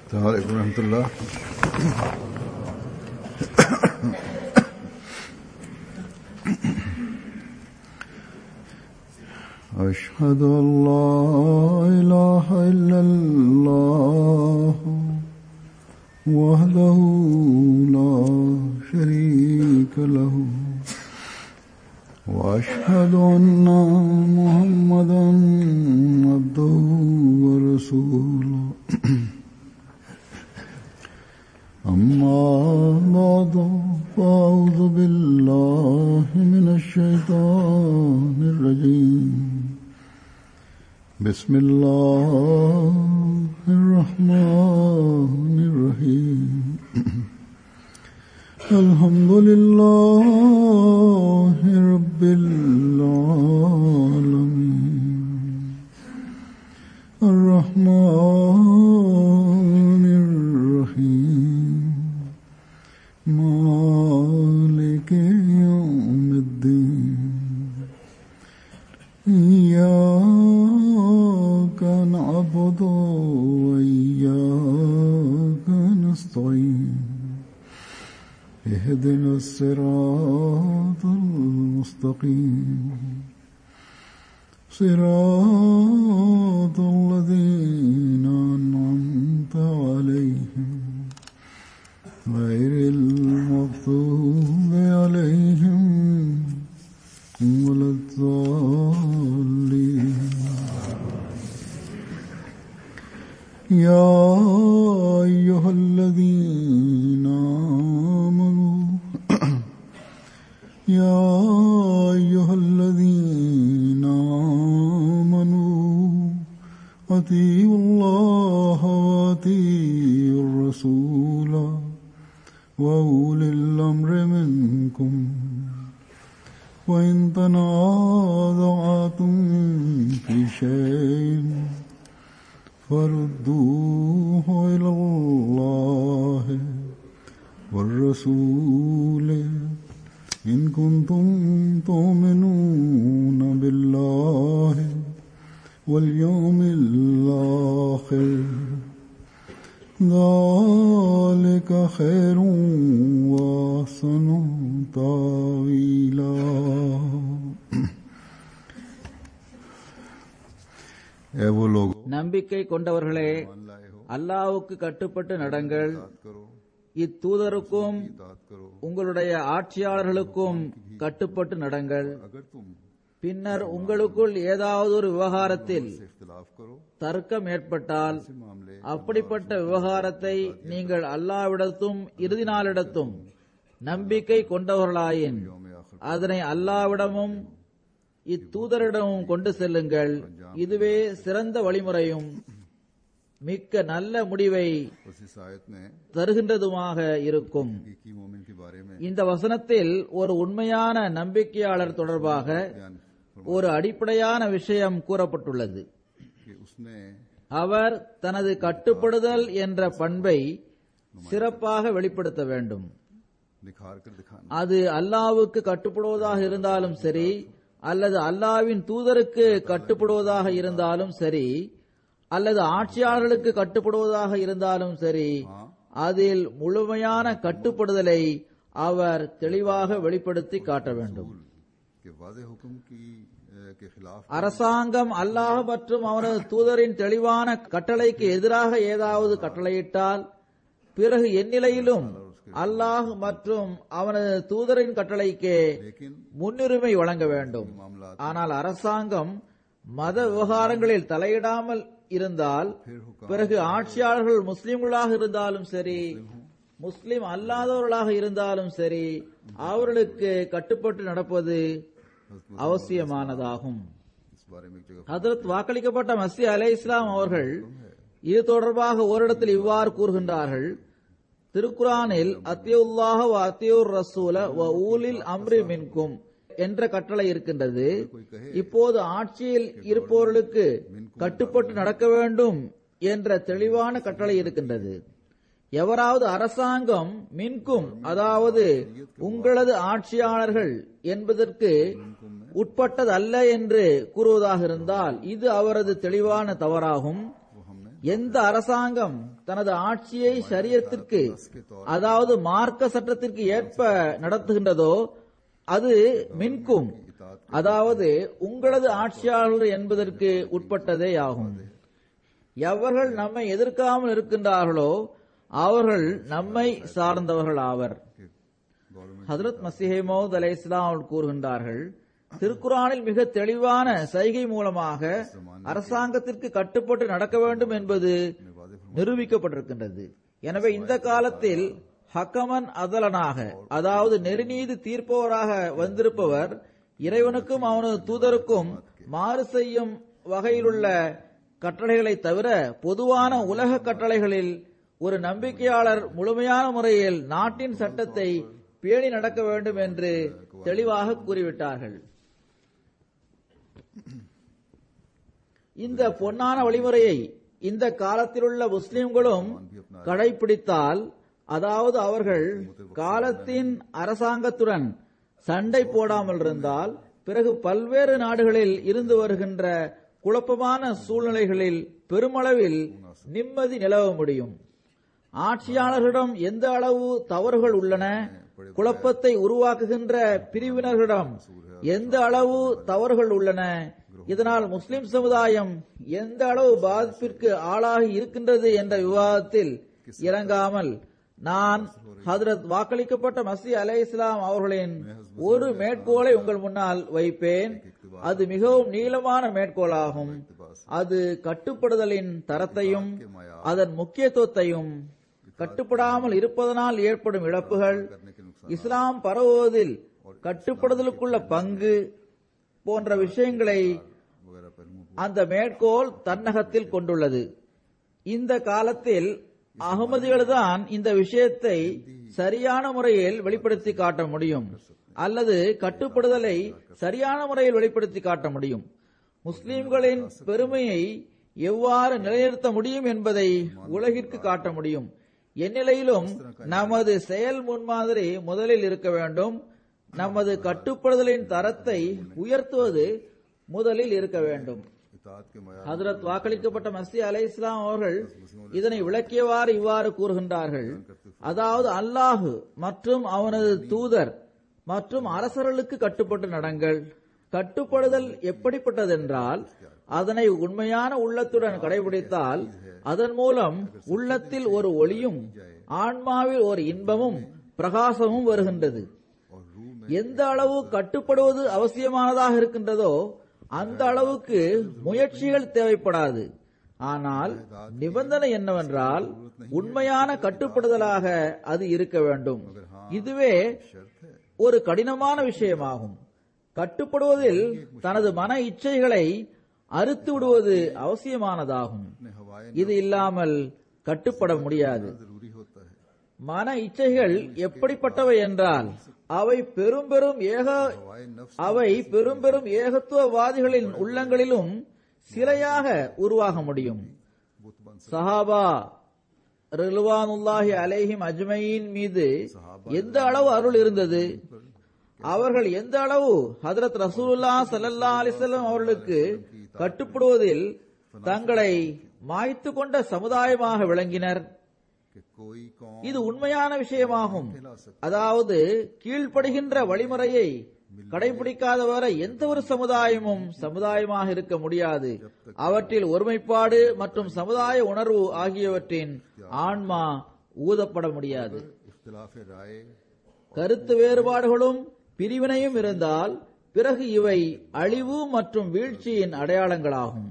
السلام عليكم ورحمة الله أشهد أن لا إله إلا الله وحده لا شريك له وأشهد أن محمدا عبده ورسوله أما بعد فأعوذ بالله من الشيطان الرجيم بسم الله الرحمن الرحيم الحمد لله رب العالمين الرحمن الرحيم مالك يوم الدين إياك نعبد وإياك نستعين اهدنا الصراط المستقيم صراط الذين أنعمت عليهم غير المغضوب عليهم ولا الضالين يا أيها الذين آمنوا يا أيها الذين آمنوا أطيعوا الله وأطيعوا الرسول وأولي الأمر منكم وإن تنازعتم في شيء فردوه إلى الله والرسول إن كنتم تؤمنون بالله واليوم الآخر ذلك خير وأحسن تاويلا اے وہ لوگ நம்பிக்கை கொண்டவர்களே مان لائے ہو அல்லாவுக்கு கட்டுப்பட்டு நடங்கள் اطاعت کرو இத்தூதருக்கும் اطاعت کرو உங்களுடைய ஆட்சியாளர்களுக்கும் கட்டுப்பட்டு நடங்கள் اگر تم பின்னர் உங்களுக்குள் ஏதாவது ஒரு விவகாரத்தில் سے اختلاف کرو தர்க்கம் ஏற்பட்டால் ایسے معاملے அப்படிப்பட்ட விவகாரத்தை நீங்கள் அல்லாவிடத்தும் இறுதி நாளிடத்தும் நம்பிக்கை கொண்டவர்களாயின் یوم آخر அதனை அல்லாவிடமும் இத்தூதரிடமும் கொண்டு செல்லுங்கள் இதுவே சிறந்த வழிமுறையும் மிக்க நல்ல முடிவை اس اس آیت میں தருகின்றதுமாக இருக்கும் حقیقی مومن کے بارے میں இந்த வசனத்தில் ஒரு உண்மையான நம்பிக்கையாளர் தொடர்பாக بیان فرما ஒரு அடிப்படையான விஷயம் கூறப்பட்டுள்ளது کہ اس نے அவர் தனது கட்டுப்படுதல் என்ற பண்பை சிறப்பாக வெளிப்படுத்த வேண்டும் نکھار کر دکھانا அது அல்லாவுக்கு கட்டுப்படுவதாக இருந்தாலும் சரி அல்லது அல்லாவின் தூதருக்கு கட்டுப்படுவதாக இருந்தாலும் சரி அல்லது ஆட்சியாளர்களுக்கு கட்டுப்படுவதாக இருந்தாலும் சரி அதில் முழுமையான கட்டுப்படுதலை அவர் தெளிவாக வெளிப்படுத்தி காட்ட வேண்டும் کہ واضح حکم کی اے، کے خلاف அரசாங்கம் அல்லாஹ் மற்றும் அவனது தூதரின் தெளிவான கட்டளைக்கு எதிராக ஏதாவது கட்டளையிட்டால் பிறகு எந்நிலையிலும் அல்லாஹ் மற்றும் அவனது தூதரின் கட்டளைக்கு لیکن முன்னுரிமை வழங்க வேண்டும் معاملات ஆனால் அரசாங்கம் மத விவகாரங்களில் தலையிடாமல் இருந்தால் پھر حکام பிறகு ஆட்சியாளர்கள் முஸ்லிம்களாக இருந்தாலும் சரி முஸ்லிம் அல்லாதவர்களாக இருந்தாலும் சரி அவர்களுக்கு கட்டுப்பட்டு நடப்பது அவசியமானதாகும் اس بارے میں ایک جگہ ஹதரத் வாக்களிக்கப்பட்ட மசி அலை இஸ்லாம் அவர்கள் இது தொடர்பாக ஓரிடத்தில் இவ்வாறு கூறுகின்றார்கள் திருக்குரானில் அத்தியுல்லாஹ வ அத்தியூர் ரசூல வ ஊலில் அம்ரி மின்கும் என்ற கட்டளை இருக்கின்றது இப்போது ஆட்சியில் இருப்பவர்களுக்கு கட்டுப்பட்டு நடக்க வேண்டும் என்ற தெளிவான கட்டளை இருக்கின்றது எவராவது அரசாங்கம் மின்கும் அதாவது உங்களது ஆட்சியாளர்கள் என்பதற்கு உட்பட்டதல்ல என்று கூறுவதாக இருந்தால் இது அவரது தெளிவான தவறாகும் எந்த அரசாங்கம் தனது ஆட்சியை சரியத்திற்கு அதாவது மார்க்க சட்டத்திற்கு ஏற்ப நடத்துகின்றதோ அது மின்கும் அதாவது உங்களது ஆட்சியாளர் என்பதற்கு உட்பட்டதே ஆகும் எவர்கள் நம்மை எதிர்க்காமல் இருக்கின்றார்களோ அவர்கள் நம்மை சார்ந்தவர்கள் ஆவர் गवर्नमेंट ஹதரத் மசிஹேமோத் அலை இஸ்லாம் அவர்கள் கூறுகின்றார்கள் திருக்குறானில் மிக தெளிவான சைகை மூலமாக அரசாங்கத்திற்கு கட்டுப்பட்டு நடக்க வேண்டும் என்பது ने वादे நிரூபிக்கப்பட்டிருக்கின்றது எனவே இந்த காலத்தில் ஹக்கமன் அதலனாக அதாவது நெருநீதி தீர்ப்பவராக வந்திருப்பவர் இறைவனுக்கும் அவனது தூதருக்கும் மாறு செய்யும் வகையிலுள்ள கட்டளைகளை தவிர பொதுவான உலக கட்டளைகளில் ஒரு நம்பிக்கையாளர் முழுமையான முறையில் நாட்டின் சட்டத்தை பேணி நடக்க வேண்டும் என்று தெளிவாக கூறிவிட்டார்கள் இந்த பொன்னான வழிமுறையை இந்த காலத்திலுள்ள முஸ்லிம்களும் கடைபிடித்தால் அதாவது அவர்கள் காலத்தின் அரசாங்கத்துடன் சண்டை போடாமல் இருந்தால் பிறகு பல்வேறு நாடுகளில் இருந்து வருகின்ற குழப்பமான சூழ்நிலைகளில் பெருமளவில் நிம்மதி நிலவ முடியும் ஆட்சியாளர்களிடம் எந்த அளவு தவறுகள் உள்ளன குழப்பத்தை உருவாக்குகின்ற பிரிவினர்களிடம் எந்த அளவு தவறுகள் உள்ளன இதனால் முஸ்லிம் சமுதாயம் எந்த அளவு பாதிப்பிற்கு ஆளாகி இருக்கின்றது என்ற விவாதத்தில் இறங்காமல் நான் ஹதரத் வாக்களிக்கப்பட்ட மசி அலை இஸ்லாம் அவர்களின் ஒரு மேற்கோளை உங்கள் முன்னால் வைப்பேன் அது மிகவும் நீளமான மேற்கோளாகும் அது கட்டுப்படுதலின் தரத்தையும் அதன் முக்கியத்துவத்தையும் கட்டுப்படாமல் இருப்பதனால் ஏற்படும் இழப்புகள் இஸ்லாம் பரவுவதில் கட்டுப்படுதலுக்குள்ள பங்கு போன்ற விஷயங்களை वगैरह पहलुओं அந்த மேற்கோள் தன்னகத்தில் கொண்டுள்ளது இந்த காலத்தில் அகமதிகள்தான் இந்த விஷயத்தை சரியான முறையில் வெளிப்படுத்தி காட்ட முடியும் அல்லது கட்டுப்படுதலை சரியான முறையில் வெளிப்படுத்தி காட்ட முடியும் முஸ்லிம்களின் பெருமையை எவ்வாறு நிலைநிறுத்த முடியும் என்பதை உலகிற்கு காட்ட முடியும் எந்நிலையிலும் நமது செயல் முன்மாதிரி முதலில் இருக்க வேண்டும் நமது கட்டுப்படுதலின் தரத்தை உயர்த்துவது முதலில் இருக்க வேண்டும் इतात के मया ஹதரத் வாக்களிக்கப்பட்ட மசி அலை இஸ்லாம் அவர்கள் இதனை விளக்கியவாறு இவ்வாறு கூறுகின்றார்கள் அதாவது அல்லாஹு மற்றும் அவனது தூதர் மற்றும் அரசர்களுக்கு கட்டுப்பட்டு நடங்கள் கட்டுப்படுதல் எப்படிப்பட்டதென்றால் அதனை உண்மையான உள்ளத்துடன் கடைபிடித்தால் அதன் மூலம் உள்ளத்தில் ஒரு ஒளியும் ஆன்மாவில் ஒரு இன்பமும் பிரகாசமும் வருகின்றது और रूह में எந்த அளவு கட்டுப்படுவது அவசியமானதாக இருக்கின்றதோ அந்த அளவுக்கு முயற்சிகள் தேவைப்படாது ஆனால் நிபந்தனை என்னவென்றால் உண்மையான கட்டுப்படுதலாக அது இருக்க வேண்டும் இதுவே शर्त है ஒரு கடினமான விஷயமாகும் கட்டுப்படுவதில் தனது மன இச்சைகளை அறுத்து விடுவது அவசியமானதாகும் अपने हवाए இது இல்லாமல் கட்டுப்பட முடியாது जरूरी होता है மன இச்சைகள் எப்படிப்பட்டவை என்றால் அவை பெரும் பெரும் ஏக हवाए नफ्स அவை பெரும் பெரும் ஏகத்துவவாதிகளின் உள்ளங்களிலும் சிலையாக உருவாக முடியும் बुत बन सकते சஹாபா ரில்வானுல்லாஹி அலைஹிம் அஜ்மையின் மீது எந்த அளவு அருள் இருந்தது அவர்கள் எந்த அளவு ஹதரத் ரசூலுல்லா ஸல்லல்லாஹு அலைஹி வஸல்லம் அவர்களுக்கு கட்டுப்படுவதில் தங்களை மாய்த்து கொண்ட சமுதாயமாக விளங்கினர் कि कोई कौम இது உண்மையான விஷயமாகும் அதாவது கீழ்ப்படுகின்ற வழிமுறையை கடைபிடிக்காதவரை எந்த ஒரு சமுதாயமும் சமுதாயமாக இருக்க முடியாது அவற்றில் ஒருமைப்பாடு மற்றும் சமுதாய உணர்வு ஆகியவற்றின் ஆன்மா ஊதப்பட முடியாது इख्तिलाफ राय கருத்து வேறுபாடுகளும் பிரிவினையும் இருந்தால் பிறகு இவை அழிவு மற்றும் வீழ்ச்சியின் அடையாளங்களாகும்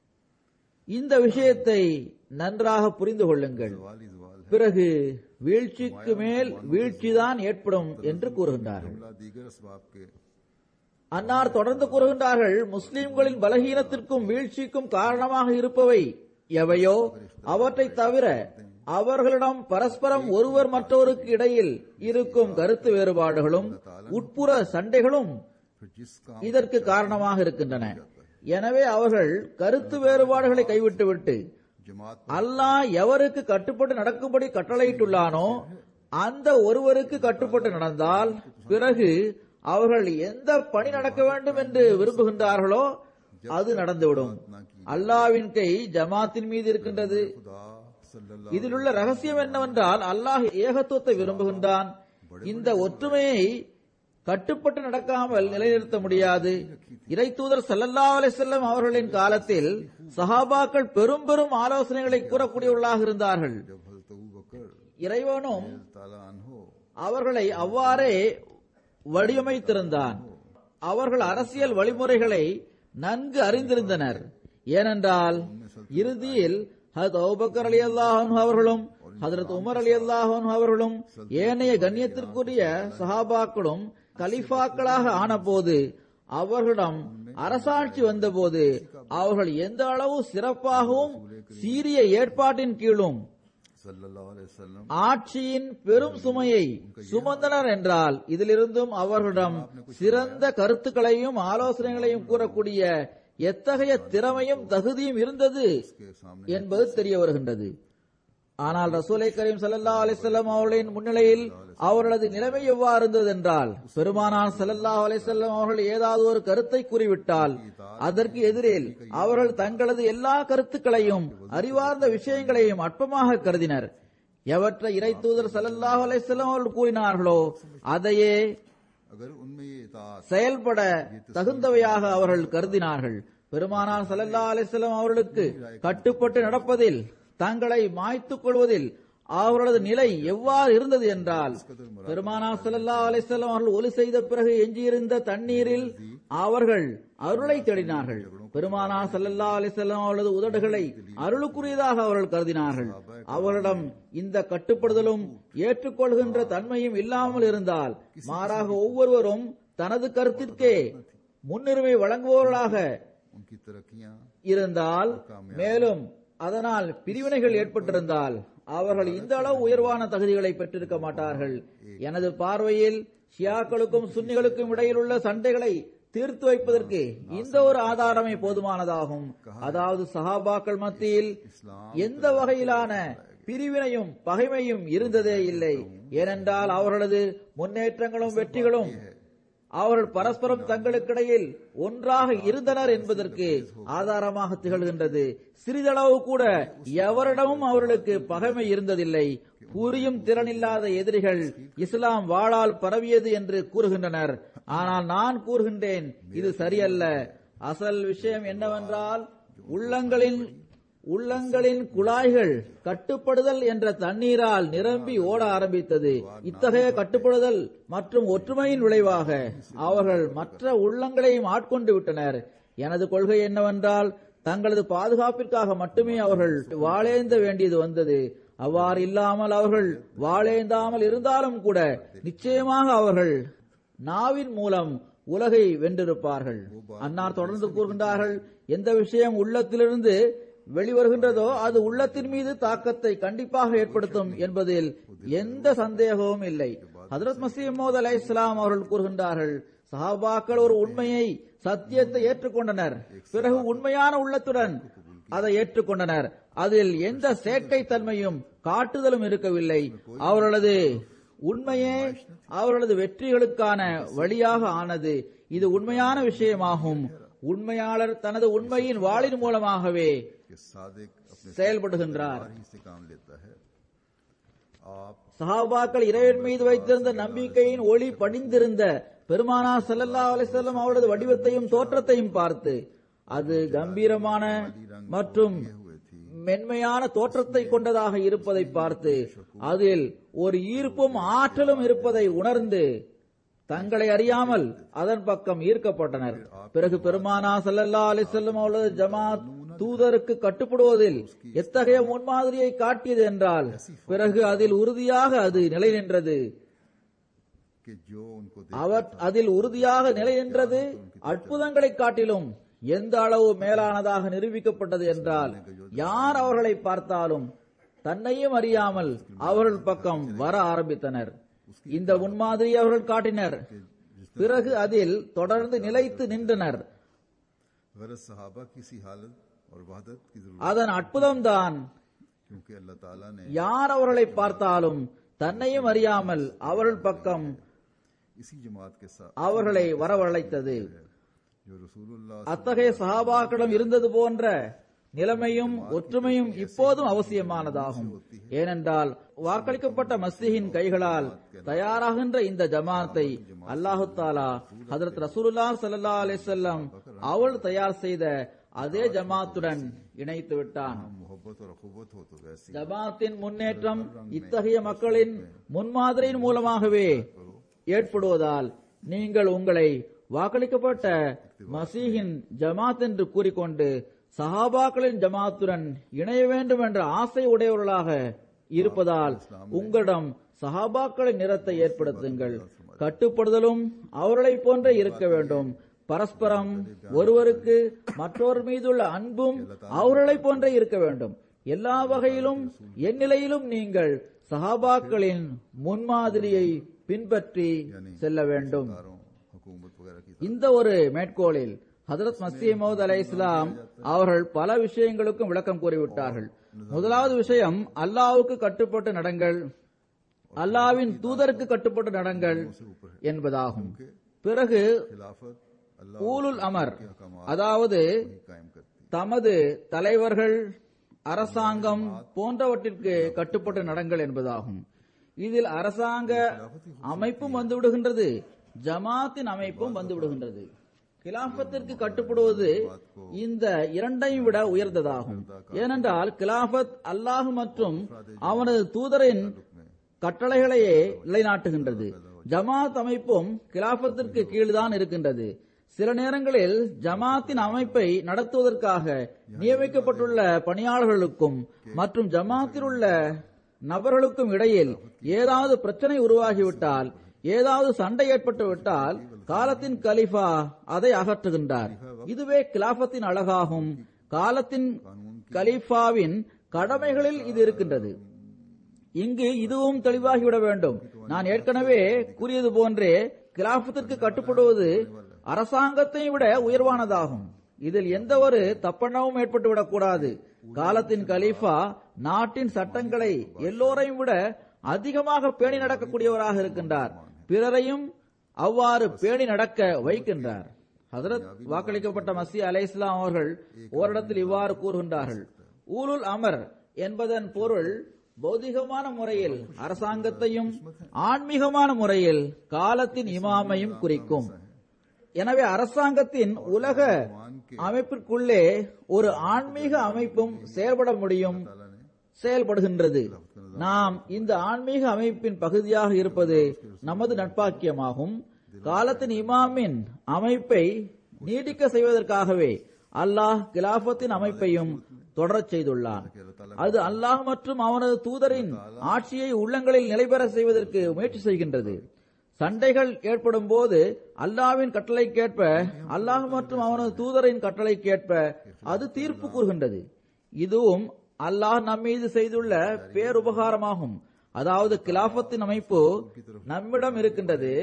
இந்த விஷயத்தை நன்றாக புரிந்து கொள்ளுங்கள் वाली जवाल है பிறகு வீழ்ச்சிக்கு மேல் வீழ்ச்சிதான் ஏற்படும் என்று கூறுகின்றார்கள் जुमला दीगर असबाब के அன்னார் தொடர்ந்து கூறுகின்றார்கள் முஸ்லிம்களின் பலகீனத்திற்கும் வீழ்ச்சிக்கும் காரணமாக இருப்பவை எவையோ அவற்றை தவிர அவர்களிடம் பரஸ்பரம் ஒருவர் மற்றவருக்கு இடையில் இருக்கும் கருத்து வேறுபாடுகளும் உட்புற சண்டைகளும் फिर जिस काम இதற்கு காரணமாக இருக்கின்றன எனவே அவர்கள் கருத்து வேறுபாடுகளை கைவிட்டுவிட்டு जमात அல்லாஹ் எவருக்கு கட்டுப்பட்டு நடக்கும்படி கட்டளையிட்டுள்ளானோ அந்த ஒருவருக்கு கட்டுப்பட்டு நடந்தால் பிறகு அவர்கள் எந்த பணி நடக்க வேண்டும் என்று விரும்புகின்றார்களோ அது நடந்துவிடும் அல்லாவின் கை ஜமாத்தின் மீது இருக்கின்றது खुदा सल्लल्लाहु இதில் உள்ள ரகசியம் என்னவென்றால் அல்லாஹ் ஏகத்துவத்தை விரும்புகின்றான் இந்த ஒற்றுமையை கட்டுப்பட்டு நடக்காமல் நிலைநிறுத்த முடியாது இறை தூதர் சல்லல்லாஹு அலைஹி வஸல்லம் அவர்களின் காலத்தில் சஹாபாக்கள் பெரும் பெரும் ஆலோசனைகளை கூறக்கூடியவர்களாக இருந்தார்கள் जब हजरत अबू बकर இறைவனும் ताला अनहो அவர்களை அவ்வாறே வடிவமைத்திருந்தான் அவர்கள் அரசியல் வழிமுறைகளை நன்கு அறிந்திருந்தனர் ஏனென்றால் இறுதியில் ஹத் அபுபக்கர் அலி அல்லாஹன் அவர்களும் ஹதரத் உமர் அலி அல்லாஹன் அவர்களும் ஏனைய கண்ணியத்திற்குரிய சஹாபாக்களும் கலிஃபாக்களாக ஆனபோது அவர்களிடம் அரசாட்சி வந்தபோது அவர்கள் எந்த அளவு சிறப்பாகவும் சீரிய ஏற்பாட்டின் கீழும் सल्लल्लाहु अलैहि वसल्लम ஆட்சியின் பெரும் சுமையை சுமந்தனர் என்றால் இதிலிருந்தும் அவர்களிடம் சிறந்த கருத்துக்களையும் ஆலோசனைகளையும் கூறக்கூடிய எத்தகைய திறமையும் தகுதியும் இருந்தது के सामने என்பது தெரிய வருகின்றது ஆனால் ரசூலை கரீம் ஸல்லல்லாஹு அலைஹி வஸல்லம் அவர்களின் முன்னிலையில் அவர்களது நிலைமை எவ்வாறு இருந்தது என்றால் பெருமானார் ஸல்லல்லாஹு அலைஹி வஸல்லம் அவர்கள் ஏதாவது ஒரு கருத்தை கூறிவிட்டால் அதற்கு எதிரில் அவர்கள் தங்களது எல்லா கருத்துக்களையும் அறிவார்ந்த விஷயங்களையும் அற்பமாக கருதினர் எவற்றை இறை தூதர் ஸல்லல்லாஹு அலைஹி வஸல்லம் அவர்கள் கூறினார்களோ அதையே अगर उनमें ये इताअत செயல்பட தகுந்தவையாக அவர்கள் கருதினார்கள் பெருமானார் ஸல்லல்லாஹு அலைஹி வஸல்லம் அவர்களுக்கு கட்டுப்பட்டு நடப்பதில் தங்களை மாய்த்துக் கொள்வதில் அவர்களது நிலை எவ்வாறு இருந்தது என்றால் பெருமானார் ஸல்லல்லாஹு அலைஹி வஸல்லம் அவர்கள் ஒலி செய்த பிறகு எஞ்சியிருந்த தண்ணீரில் அவர்கள் அருளை தேடினார்கள் பெருமானார் ஸல்லல்லாஹு அலைஹி வஸல்லம் அவர்களது உதடுகளை அருளுக்குரியதாக அவர்கள் கருதினார்கள் அவர்களிடம் இந்த கட்டுப்படுதலும் ஏற்றுக்கொள்கின்ற தன்மையும் இல்லாமல் இருந்தால் மாறாக ஒவ்வொருவரும் தனது கருத்திற்கே முன்னுரிமை வழங்குபவர்களாக उनकी तरक्कियां இருந்தால் மேலும் அதனால் பிரிவினைகள் ஏற்பட்டிருந்தால் அவர்கள் இந்த அளவு உயர்வான தகுதிகளை பெற்றிருக்க மாட்டார்கள் எனது பார்வையில் ஷியாக்களுக்கும் சுன்னிகளுக்கும் இடையில் உள்ள சண்டைகளை தீர்த்து வைப்பதற்கு இந்த ஒரு ஆதாரமே போதுமானதாகும் அதாவது சஹாபாக்கள் மத்தியில் எந்த வகையிலான பிரிவினையும் பகைமையும் இருந்ததே இல்லை ஏனென்றால் அவர்களது முன்னேற்றங்களும் வெற்றிகளும் அவர்கள் பரஸ்பரம் தங்களுக்கிடையில் ஒன்றாக இருந்தனர் என்பதற்கு ஆதாரமாக திகழ்கின்றது சிறிதளவு கூட எவரிடமும் அவர்களுக்கு பகைமை இருந்ததில்லை புரியும் திறனில்லாத எதிரிகள் இஸ்லாம் வாளால் பரவியது என்று கூறுகின்றனர் ஆனால் நான் கூறுகின்றேன் இது சரியல்ல அசல் விஷயம் என்னவென்றால் உள்ளங்களின் உள்ளங்களின் குழாய்கள் கட்டுப்படுதல் என்ற தண்ணீரால் நிரம்பி ஓட ஆரம்பித்தது இத்தகைய கட்டுப்படுதல் மற்றும் ஒற்றுமையின் விளைவாக அவர்கள் மற்ற உள்ளங்களையும் ஆட்கொண்டு விட்டனர் எனது கொள்கை என்னவென்றால் தங்களது பாதுகாப்பிற்காக மட்டுமே அவர்கள் வாழேந்த வேண்டியது வந்தது அவ்வாறு இல்லாமல் அவர்கள் வாழேந்தாமல் இருந்தாலும் கூட நிச்சயமாக அவர்கள் நாவின் மூலம் உலகை வென்றிருப்பார்கள் அன்னார் தொடர்ந்து கூறுகின்றார்கள் எந்த விஷயம் உள்ளத்திலிருந்து வெளிவருகின்றதோ அது உள்ளத்தின் மீது தாக்கத்தை கண்டிப்பாக ஏற்படுத்தும் என்பதில் எந்த சந்தேகமும் இல்லை ஹதரத் மசீமோத் அலை இஸ்லாம் அவர்கள் கூறுகின்றார்கள் சஹாபாக்கள் ஒரு உண்மையை சத்தியத்தை ஏற்றுக்கொண்டனர் பிறகு உண்மையான உள்ளத்துடன் அதை ஏற்றுக்கொண்டனர் அதில் எந்த செயற்கை தன்மையும் காட்டுதலும் இருக்கவில்லை அவர்களது உண்மையே அவர்களது வெற்றிகளுக்கான வழியாக ஆனது இது உண்மையான விஷயமாகும் உண்மையாளர் தனது உண்மையின் வாளின் மூலமாகவே के सादिक अपने செயல்படுகின்றார் ही से काम लेता है आप சஹாபாக்கள் இறைவன் மீது வைத்திருந்த நம்பிக்கையின் ஒளி படிந்திருந்த பெருமானா ஸல்லல்லாஹு அலைஹி வஸல்லம் அவரது வடிவத்தையும் தோற்றத்தையும் பார்த்து அது கம்பீரமான மற்றும் மென்மையான தோற்றத்தை கொண்டதாக இருப்பதை பார்த்து அதில் ஒரு ஈர்ப்பும் ஆற்றலும் இருப்பதை உணர்ந்து தங்களை அறியாமல் அதன் பக்கம் ஈர்க்கப்பட்டனர் பிறகு பெருமானா ஸல்லல்லாஹு அலைஹி வஸல்லம் அவரது ஜமாத் தூதருக்கு கட்டுப்படுவதில் எத்தகைய முன்மாதிரியை காட்டியது என்றால் பிறகு அதில் உறுதியாக அது நிலை நின்றது कि जो उनको दे அவர் அதில் உறுதியாக நிலை நின்றது அற்புதங்களைக் காட்டிலும் எந்த அளவு மேலானதாக நிரூபிக்கப்பட்டது என்றால் யார் அவர்களை பார்த்தாலும் தன்னையும் அறியாமல் அவர்கள் பக்கம் வர ஆரம்பித்தனர் இந்த முன்மாதிரி அவர்கள் காட்டினர் பிறகு அதில் தொடர்ந்து நிலைத்து நின்றனர் गरज सहाबा की सी हालत और वहदत की जरूरत அதன் அற்புதம்தான் क्योंकि अल्लाह ताला ने யார் அவர்களை பார்த்தாலும் தன்னையும் அறியாமல் அவர்கள் பக்கம் इसी जमात के साथ அவர்களை வரவழைத்தது जो रसूलुल्लाह அத்தகைய சஹாபாக்களிடம் இருந்தது போன்ற நிலைமையும் ஒற்றுமையும் இப்போதும் அவசியமானதாகும் ஏனென்றால் வாக்களிக்கப்பட்ட மஸ்தியின் கைகளால் தயாராகின்ற இந்த ஜமாத்தை அல்லாஹு தாலா ஹதரத் ரசூலுல்லா ஸல்லல்லாஹு அலைஹி வஸல்லம் அவள் தயார் செய்த அதே ஜமாத்துடன் இணைத்து விட்டான் मोहब्बत और अखुबत हो तो वैसी ஜமாத்தின் முன்னேற்றம் இத்தகைய மக்களின் முன்மாதிரியின் மூலமாகவே ஏற்படுவதால் நீங்கள் உங்களை வாக்களிக்கப்பட்ட மசீஹின் ஜமாத் என்று கூறிக்கொண்டு சஹாபாக்களின் ஜமாத்துடன் இணைய வேண்டும் என்ற ஆசை உடையவர்களாக இருப்பதால் உங்களிடம் சஹாபாக்களின் நிறத்தை ஏற்படுத்துங்கள் கட்டுப்படுதலும் அவர்களைப் போன்றே இருக்க வேண்டும் பரஸ்பரம் ஒருவருக்கு மற்றொரு மீதுள்ள அன்பும் அவர்களைப் போன்றே இருக்க வேண்டும் எல்லா வகையிலும் எந்நிலையிலும் நீங்கள் சஹாபாக்களின் முன்மாதிரியை பின்பற்றி செல்ல வேண்டும் सरकारों हुकूमत वगैरह की இந்த ஒரு மேற்கோளில் ஹதரத் மசீமோத் அலை இஸ்லாம் அவர்கள் பல விஷயங்களுக்கும் விளக்கம் கூறிவிட்டார்கள் முதலாவது விஷயம் அல்லாவுக்கு கட்டுப்பட்டு நடங்கள் அல்லாவின் தூதருக்கு கட்டுப்பட்டு நடங்கள் என்பதாகும் பிறகு खिलाफत अल्लाह ஊலுல் அமர் அதாவது ही कायम करती தமது தலைவர்கள் அரசாங்கம் போன்றவற்றிற்கு கட்டுப்பட்டு நடங்கள் என்பதாகும் இதில் அரசாங்க அமைப்பும் வந்து விடுகின்றது ஜமாத்தின் அமைப்பும் வந்து விடுகின்றது கிலாபத்திற்கு கட்டுப்படுவது இந்த இரண்டையும் விட உயர்ந்ததாகும் ஏனென்றால் கிலாபத் அல்லாஹ் மற்றும் அவனது தூதரின் கட்டளைகளையே நிலைநாட்டுகின்றது ஜமாத் அமைப்பும் கிலாபத்திற்கு கீழ்தான் இருக்கின்றது சில நேரங்களில் ஜமாத்தின் அமைப்பை நடத்துவதற்காக நியமிக்கப்பட்டுள்ள பணியாளர்களுக்கும் மற்றும் ஜமாத்தில் உள்ள நபர்களுக்கும் இடையில் ஏதாவது பிரச்சனை உருவாகிவிட்டால் ஏதாவது சண்டை ஏற்பட்டு விட்டால் காலத்தின் கலிஃபா அதை அகற்றுகின்றார் இதுவே கிலாபத்தின் அழகாகும் காலத்தின் கலீஃபாவின் கடமைகளில் இது இருக்கின்றது இங்கு இதுவும் தெளிவாகிவிட வேண்டும் நான் ஏற்கனவே கூறியது போன்றே கிலாபத்திற்கு கட்டுப்படுவது அரசாங்கத்தை விட உயர்வானதாகும் இதில் எந்த ஒரு தப்பெண்ணமும் ஏற்பட்டுவிடக் கூடாது காலத்தின் கலீஃபா நாட்டின் சட்டங்களை எல்லோரையும் விட அதிகமாக பேணி நடக்கக்கூடியவராக இருக்கின்றார் பிறரையும் அவ்வாறு பேணி நடக்க வைக்கின்றார் ஹதரத் வாக்களிக்கப்பட்ட மசி அலை இஸ்லாம் அவர்கள் ஓரிடத்தில் இவ்வாறு கூறுகின்றார்கள் ஊலுல் அமர் என்பதன் பொருள் பௌதிகமான முறையில் அரசாங்கத்தையும் ஆன்மீகமான முறையில் காலத்தின் இமாமையும் குறிக்கும் எனவே அரசாங்கத்தின் உலக அமைப்பிற்குள்ளே ஒரு ஆன்மீக அமைப்பும் செயல்பட முடியும் செயல்படுகின்றது நாம் இந்த ஆன்மீக அமைப்பின் பகுதியாக இருப்பது நமது நட்பாக்கியமாகும் காலத்தின் இமாமின் அமைப்பை நீடிக்க செய்வதற்காகவே அல்லாஹ் கிலாபத்தின் அமைப்பையும் தொடரச் செய்துள்ளான் அது அல்லாஹ் மற்றும் அவனது தூதரின் ஆட்சியை உள்ளங்களில் நிலைபெற செய்வதற்கு முயற்சி செய்கின்றது சண்டைகள் ஏற்படும் போது அல்லாவின் கட்டளைக்கேற்ப அல்லாஹ் மற்றும் அவனது தூதரின் கட்டளைக்கேற்ப அது தீர்ப்பு கூறுகின்றது இதுவும் அல்லாஹ் நம்மீது செய்துள்ள பேருபகாரமாகும் அதாவது கிலாபத்தின் அமைப்பு நம்மிடம் இருக்கின்றது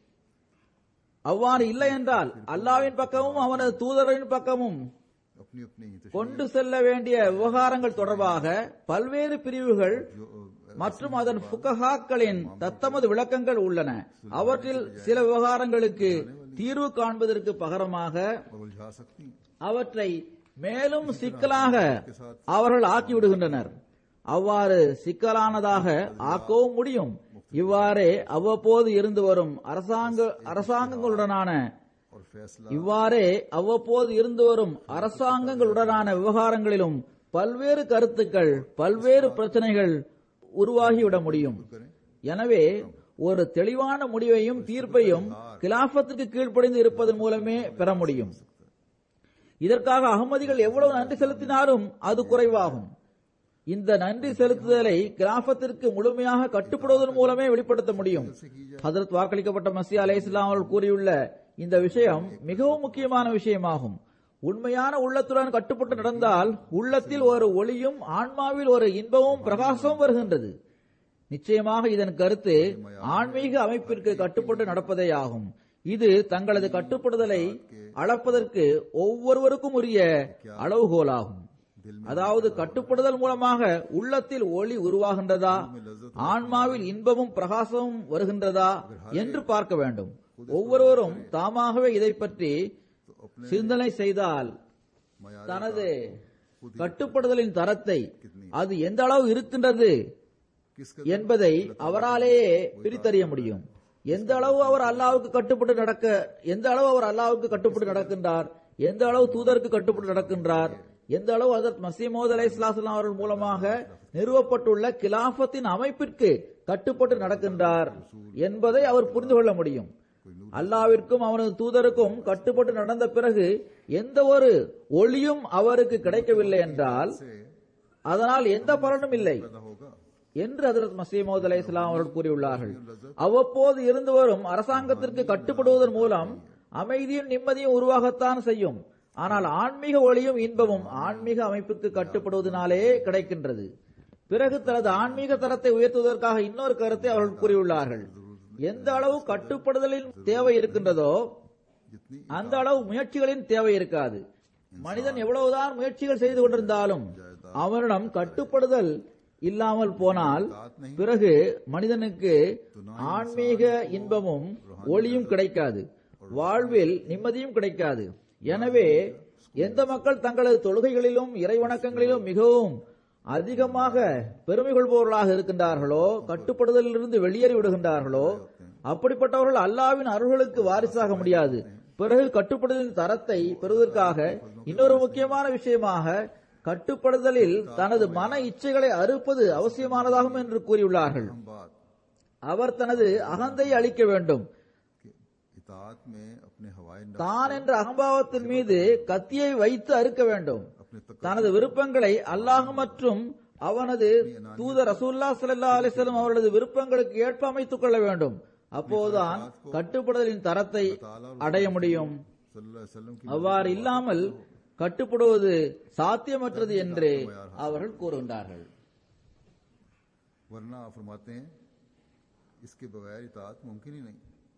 அவ்வாறு இல்லை என்றால் அல்லாவின் பக்கமும் அவனது தூதரின் பக்கமும் अपनी अपनी तशरीह கொண்டு செல்ல வேண்டிய விவகாரங்கள் தொடர்பாக பல்வேறு பிரிவுகள் மற்றும் அதன் புக்கஹாக்களின் தத்தமது விளக்கங்கள் உள்ளன அவற்றில் சில விவகாரங்களுக்கு தீர்வு காண்பதற்கு பகரமாக और उलझा सकती हैं அவற்றை மேலும் சிக்கலாக அவர்கள் ஆக்கிவிடுகின்றனர் அவ்வாறு சிக்கலானதாக ஆக்கவும் முடியும் இவ்வாறே அவ்வப்போது இருந்து வரும் அரசாங்க அரசாங்கங்களுடனான और फैसला இவ்வாறே அவ்வப்போது இருந்து வரும் அரசாங்கங்களுடனான விவகாரங்களிலும் பல்வேறு கருத்துக்கள் பல்வேறு பிரச்சனைகள் உருவாகிவிட முடியும் எனவே ஒரு தெளிவான முடிவையும் தீர்ப்பையும் கிலாபத்திற்கு கீழ்ப்படிந்து இருப்பதன் மூலமே பெற முடியும் இதற்காக அகமதிகள் எவ்வளவு நன்றி செலுத்தினாலும் அது குறைவாகும் இந்த நன்றி செலுத்துதலை கிலாபத்திற்கு முழுமையாக கட்டுப்படுவதன் மூலமே வெளிப்படுத்த முடியும் ஹதரத் வாக்களிக்கப்பட்ட மசி அலை இஸ்லாம் அவர்கள் கூறியுள்ள இந்த விஷயம் மிகவும் முக்கியமான விஷயமாகும் உண்மையான உள்ளத்துடன் கட்டுப்பட்டு நடந்தால் உள்ளத்தில் ஒரு ஒளியும் ஆன்மாவில் ஒரு இன்பமும் பிரகாசமும் வருகின்றது நிச்சயமாக இதன் கருத்து ஆன்மீக அமைப்பிற்கு கட்டுப்பட்டு நடப்பதே ஆகும் இது தங்களது கட்டுப்படுதலை அளப்பதற்கு ஒவ்வொருவருக்கும் உரிய அளவுகோலாகும் அதாவது கட்டுப்படுதல் மூலமாக உள்ளத்தில் ஒளி உருவாகின்றதா ஆன்மாவில் இன்பமும் பிரகாசமும் வருகின்றதா என்று பார்க்க வேண்டும் ஒவ்வொருவரும் தாமாகவே இதை பற்றி சிந்தனை செய்தால் मयार தனது கட்டுப்படுதலின் தரத்தை அது எந்த அளவு இருக்கின்றது किस என்பதை அவராலேயே பிரித்தறிய முடியும் எந்த அளவு அவர் அல்லாவுக்கு கட்டுப்பட்டு நடக்க எந்த அளவு அவர் அல்லாவுக்கு கட்டுப்பட்டு நடக்கின்றார் எந்த அளவு தூதருக்கு கட்டுப்பட்டு நடக்கின்றார் எந்த அளவு அதற்கு மசீமோத் அலை அவர்கள் மூலமாக நிறுவப்பட்டுள்ள கிலாபத்தின் அமைப்பிற்கு கட்டுப்பட்டு நடக்கின்றார் என்பதை அவர் புரிந்து கொள்ள முடியும் அல்லாவிற்கும் அவனது தூதருக்கும் கட்டுப்பட்டு நடந்த பிறகு எந்த ஒரு ஒளியும் அவருக்கு கிடைக்கவில்லை என்றால் से அதனால் எந்த பலனும் இல்லை पैदा होगा என்று ஹதரத் மசீமோத் அலை இஸ்லாம் அவர்கள் கூறியுள்ளார்கள் அவ்வப்போது இருந்து வரும் அரசாங்கத்திற்கு கட்டுப்படுவதன் மூலம் அமைதியும் நிம்மதியும் உருவாகத்தான் செய்யும் ஆனால் ஆன்மீக ஒளியும் இன்பமும் ஆன்மீக அமைப்புக்கு கட்டுப்படுவதனாலே கிடைக்கின்றது பிறகு தனது ஆன்மீக தரத்தை உயர்த்துவதற்காக இன்னொரு கருத்தை அவர்கள் கூறியுள்ளார்கள் எந்த அளவு கட்டுப்படுதலின் தேவை இருக்கின்றதோ जितनी அந்த அளவு முயற்சிகளின் தேவை இருக்காது மனிதன் எவ்வளவுதான் முயற்சிகள் செய்து கொண்டிருந்தாலும் அவனிடம் கட்டுப்படுதல் இல்லாமல் போனால் பிறகு மனிதனுக்கு ஆன்மீக இன்பமும் ஒளியும் கிடைக்காது வாழ்வில் நிம்மதியும் கிடைக்காது எனவே எந்த மக்கள் தங்களது தொழுகைகளிலும் இறை வணக்கங்களிலும் மிகவும் அதிகமாக பெருமை கொள்பவர்களாக இருக்கின்றார்களோ கட்டுப்படுதலிலிருந்து வெளியேறி விடுகின்றார்களோ அப்படிப்பட்டவர்கள் அல்லாவின் அருள்களுக்கு வாரிசாக முடியாது பிறகு கட்டுப்படுதலின் தரத்தை பெறுவதற்காக இன்னொரு முக்கியமான விஷயமாக கட்டுப்படுதலில் தனது மன இச்சைகளை அறுப்பது அவசியமானதாகும் என்று கூறியுள்ளார்கள் हम बात அவர் தனது அகந்தை அளிக்க வேண்டும் कि इतात में अपने हवाई नफ्स தான் என்ற அகம்பாவத்தின் மீது கத்தியை வைத்து அறுக்க வேண்டும் अपने तक தனது விருப்பங்களை அல்லாஹ் மற்றும் அவனது தூதர் ரசூல்லா ஸல்லல்லாஹு அலைஹி வஸல்லம் அவர்களது விருப்பங்களுக்கு ஏற்ப அமைத்துக் கொள்ள வேண்டும் அப்போதுதான் கட்டுப்படுதலின் தரத்தை அடைய முடியும் सल्लल्लाहु अलैहि वसल्लम की அவ்வாறு இல்லாமல் கட்டுப்படுவது சாத்தியமற்றது என்று அவர்கள் கூறுகின்றார்கள் वरना आप फरमाते हैं इसके बगैर इतात मुमकिन ही नहीं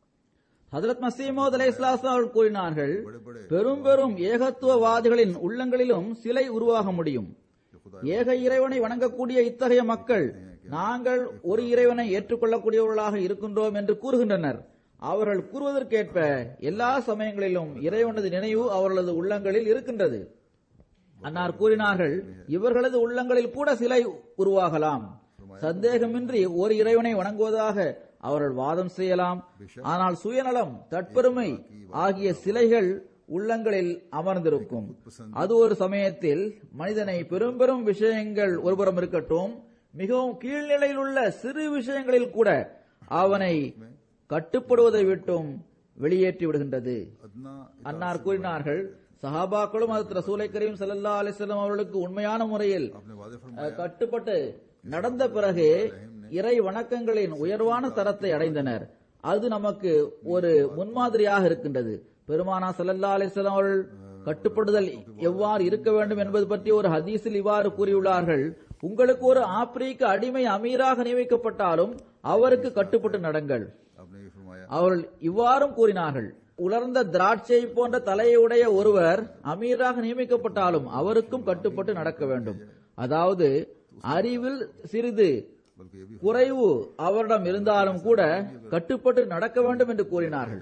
ஹதரத் மசீமோத் அலை அவர்கள் கூறினார்கள் बड़े बड़े பெரும் பெரும் ஏகத்துவவாதிகளின் உள்ளங்களிலும் சிலை உருவாக முடியும் जो खुदा ஏக இறைவனை வணங்கக்கூடிய இத்தகைய மக்கள் நாங்கள் ஒரு இறைவனை ஏற்றுக்கொள்ளக்கூடியவர்களாக இருக்கின்றோம் என்று கூறுகின்றனர் அவர்கள் கூறுவதற்கேற்ப எல்லா சமயங்களிலும் இறைவனது நினைவு அவர்களது உள்ளங்களில் இருக்கின்றது அன்னார் கூறினார்கள் இவர்களது உள்ளங்களில் கூட சிலை உருவாகலாம் சந்தேகமின்றி ஒரு இறைவனை வணங்குவதாக அவர்கள் வாதம் செய்யலாம் ஆனால் சுயநலம் தற்பெருமை ஆகிய சிலைகள் உள்ளங்களில் அமர்ந்திருக்கும் அது ஒரு சமயத்தில் மனிதனை பெரும் பெரும் விஷயங்கள் ஒருபுறம் இருக்கட்டும் மிகவும் கீழ்நிலையில் உள்ள சிறு விஷயங்களில் கூட அவனை கட்டுப்படுவதை விட்டும் வெளியேற்றி விடுகின்றது अदना அன்னார் கூறினார்கள் சஹாபாக்களும் அது ரசூலை கரீம் ஸல்லல்லாஹு அலைஹி வஸல்லம் அவர்களுக்கு உண்மையான முறையில் आपने वादे फरमाया அஹ், கட்டுப்பட்டு நடந்த பிறகு இறை வணக்கங்களின் உயர்வான தரத்தை அடைந்தனர் அது நமக்கு ஒரு முன்மாதிரியாக இருக்கின்றது பெருமானா ஸல்லல்லாஹு அலைஹி வஸல்லம் அவர்கள் கட்டுப்படுதல் எவ்வாறு இருக்க வேண்டும் என்பது பற்றி ஒரு ஹதீஸில் இவ்வாறு கூறியுள்ளார்கள் உங்களுக்கு ஒரு ஆப்பிரிக்க அடிமை அமீராக நியமிக்கப்பட்டாலும் அவருக்கு கட்டுப்பட்டு நடங்கள் आपने ये फरमाया அவர்கள் இவ்வாறும் கூறினார்கள் உலர்ந்த திராட்சை போன்ற தலையுடைய ஒருவர் அமீராக நியமிக்கப்பட்டாலும் அவருக்கும் கட்டுப்பட்டு நடக்க வேண்டும் அதாவது அறிவில் சிறிது बल्कि ये भी குறைவு அவரிடம் இருந்தாலும் கூட கட்டுப்பட்டு நடக்க வேண்டும் என்று கூறினார்கள்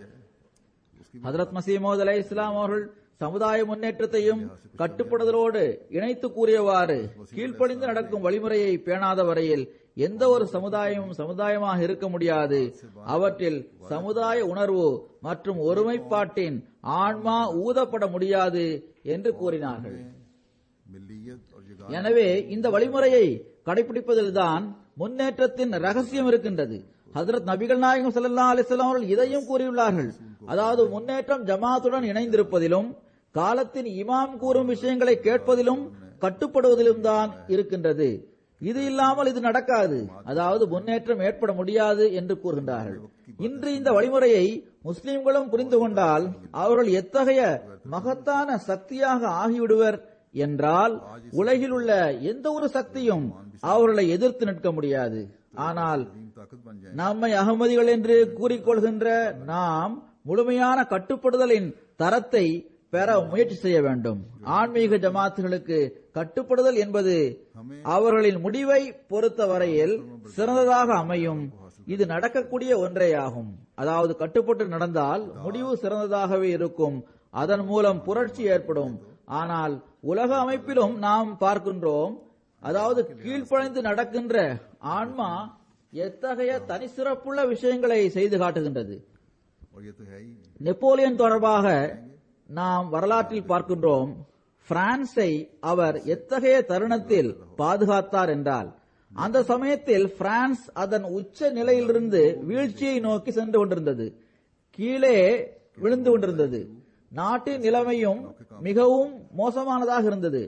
ஹதரத் மசீமோத் அலை இஸ்லாம் அவர்கள் சமுதாய முன்னேற்றத்தையும் கட்டுப்படுதலோடு இணைத்து கூறியவாறு கீழ்ப்படிந்து நடக்கும் வழிமுறையை பேணாத வரையில் எந்த ஒரு சமுதாயமும் சமுதாயமாக இருக்க முடியாது அவற்றில் சமுதாய உணர்வு மற்றும் ஒருமைப்பாட்டின் ஆன்மா ஊதப்பட முடியாது என்று கூறினார்கள் मिल्लियत और ये எனவே இந்த வழிமுறையை கடைபிடிப்பதில்தான் முன்னேற்றத்தின் ரகசியம் இருக்கின்றது ஹஜரத் நபிகள் நாயகம் ஸல்லல்லாஹு அலைஹி வஸல்லம் அவர்கள் இதையும் கூறியுள்ளார்கள் அதாவது முன்னேற்றம் ஜமாத்துடன் இணைந்திருப்பதிலும் காலத்தின் இமாம் கூறும் விஷயங்களை கேட்பதிலும் கட்டுப்படுவதிலும் தான் இருக்கின்றது இது இல்லாமல் இது நடக்காது அதாவது முன்னேற்றம் ஏற்பட முடியாது என்று கூறுகின்றார்கள் இன்று இந்த வழிமுறையை முஸ்லிம்களும் புரிந்து கொண்டால் அவர்கள் எத்தகைய மகத்தான சக்தியாக ஆகிவிடுவர் என்றால் உலகில் உள்ள எந்த ஒரு சக்தியும் அவர்களை எதிர்த்து நிற்க முடியாது ஆனால் अजीम ताकत बन जाए நம்மை அகமதிகள் என்று கூறிக்கொள்கின்ற நாம் முழுமையான கட்டுப்படுதலின் தரத்தை பெற முயற்சி செய்ய வேண்டும் ஆன்மீக ஜமாத்துகளுக்கு கட்டுப்படுதல் என்பது அவர்களின் முடிவை பொறுத்த வரையில் சிறந்ததாக அமையும் இது நடக்கக்கூடிய ஒன்றேயாகும் அதாவது கட்டுப்பட்டு நடந்தால் முடிவு சிறந்ததாகவே இருக்கும் அதன் மூலம் புரட்சி ஏற்படும் ஆனால் உலக அமைப்பிலும் நாம் பார்க்கின்றோம் அதாவது கீழ்ப்படைந்து நடக்கின்ற ஆன்மா எத்தகைய தனிச்சிறப்புள்ள விஷயங்களை செய்து காட்டுகின்றது और ये तो है ही நெப்போலியன் தொடர்பாக நாம் வரலாற்றில் பார்க்கின்றோம் பிரான்சை அவர் எத்தகைய தருணத்தில் பாதுகாத்தார் என்றால் அந்த சமயத்தில் பிரான்ஸ் அதன் உச்ச நிலையிலிருந்து வீழ்ச்சியை நோக்கி சென்று கொண்டிருந்தது கீழே விழுந்து கொண்டிருந்தது நாட்டின் நிலைமையும் மிகவும் மோசமானதாக இருந்தது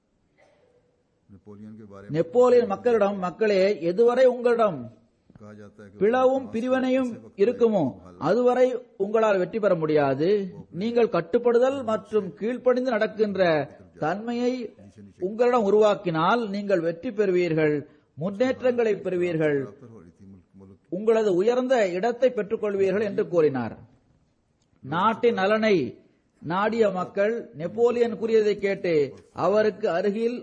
नेपोलियन के बारे में நெப்போலியன் மக்களிடம் மக்களே எதுவரை உங்களிடம் कहा जाता है कि பிளவும் பிரிவினையும் இருக்குமோ அதுவரை உங்களால் வெற்றி பெற முடியாது நீங்கள் கட்டுப்படுதல் மற்றும் கீழ்ப்படிந்து நடக்கின்ற தன்மையை உங்களிடம் உருவாக்கினால் நீங்கள் வெற்றி பெறுவீர்கள் முன்னேற்றங்களை பெறுவீர்கள் बेहतर हो रही थी मुल्क मुल्क உங்களது உயர்ந்த இடத்தை பெற்றுக்கொள்வீர்கள் என்று கூறினார் நாட்டின் நலனை நாடிய மக்கள் நெப்போலியன் கூறியதை கேட்டு அவருக்கு அருகில்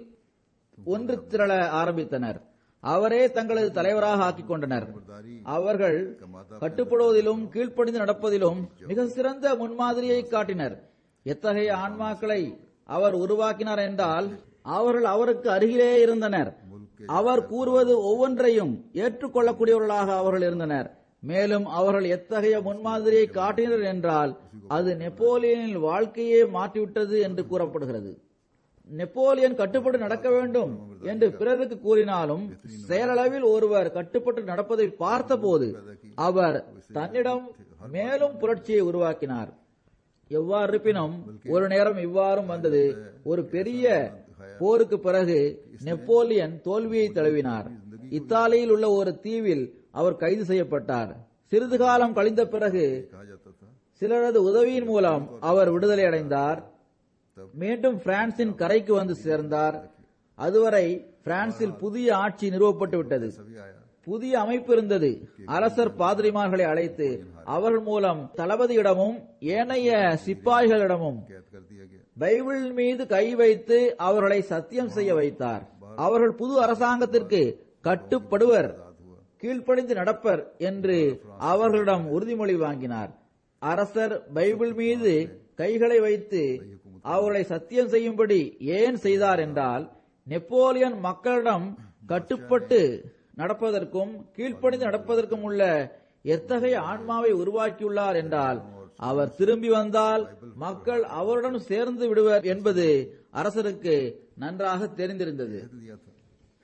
ஒன்று திரள ஆரம்பித்தனர் அவரே தங்களது தலைவராக ஆக்கிக் கொண்டனர் அவர்கள் கட்டுப்படுவதிலும் கீழ்ப்படிந்து நடப்பதிலும் மிக சிறந்த முன்மாதிரியை காட்டினர் எத்தகைய ஆன்மாக்களை அவர் உருவாக்கினார் என்றால் அவர்கள் அவருக்கு அருகிலே இருந்தனர் அவர் கூறுவது ஒவ்வொன்றையும் ஏற்றுக்கொள்ளக்கூடியவர்களாக அவர்கள் இருந்தனர் மேலும் அவர்கள் எத்தகைய முன்மாதிரியை காட்டினர் என்றால் அது நெப்போலியனின் வாழ்க்கையே மாற்றிவிட்டது என்று கூறப்படுகிறது நெப்போலியன் கட்டுப்பட்டு நடக்க வேண்டும் என்று பிறருக்கு கூறினாலும் செயலளவில் ஒருவர் கட்டுப்பட்டு நடப்பதை பார்த்தபோது அவர் தன்னிடம் மேலும் புரட்சியை உருவாக்கினார் எவ்வாறு இருப்பினும் ஒரு நேரம் இவ்வாறும் வந்தது ஒரு பெரிய போருக்கு பிறகு நெப்போலியன் தோல்வியை தழுவினார் இத்தாலியில் உள்ள ஒரு தீவில் அவர் கைது செய்யப்பட்டார் சிறிது காலம் கழிந்த பிறகு कहा जाता था சிலரது உதவியின் மூலம் அவர் விடுதலை அடைந்தார் மீண்டும் பிரான்சின் கரைக்கு வந்து சேர்ந்தார் அதுவரை பிரான்சில் புதிய ஆட்சி நிறுவப்பட்டு விட்டது सभी आया புதிய அமைப்பு இருந்தது அரசர் பாதிரிமார்களை அழைத்து அவர்கள் மூலம் தளபதியிடமும் ஏனைய சிப்பாய்களிடமும் कैद कर दिया गया பைபிள் மீது கை வைத்து அவர்களை சத்தியம் செய்ய வைத்தார் அவர்கள் புது அரசாங்கத்திற்கு கட்டுப்படுவர் கீழ்ப்படிந்து நடப்பர் என்று அவர்களிடம் உறுதிமொழி வாங்கினார் அரசர் பைபிள் மீது கைகளை வைத்து அவர்களை சத்தியம் செய்யும்படி ஏன் செய்தார் என்றால் நெப்போலியன் மக்களிடம் கட்டுப்பட்டு நடப்பதற்கும் கீழ்ப்படிந்து நடப்பதற்கும் உள்ள எத்தகைய ஆன்மாவை உருவாக்கியுள்ளார் என்றால் அவர் திரும்பி வந்தால் மக்கள் அவருடன் சேர்ந்து விடுவர் என்பது அரசருக்கு நன்றாக தெரிந்திருந்தது कह दिया था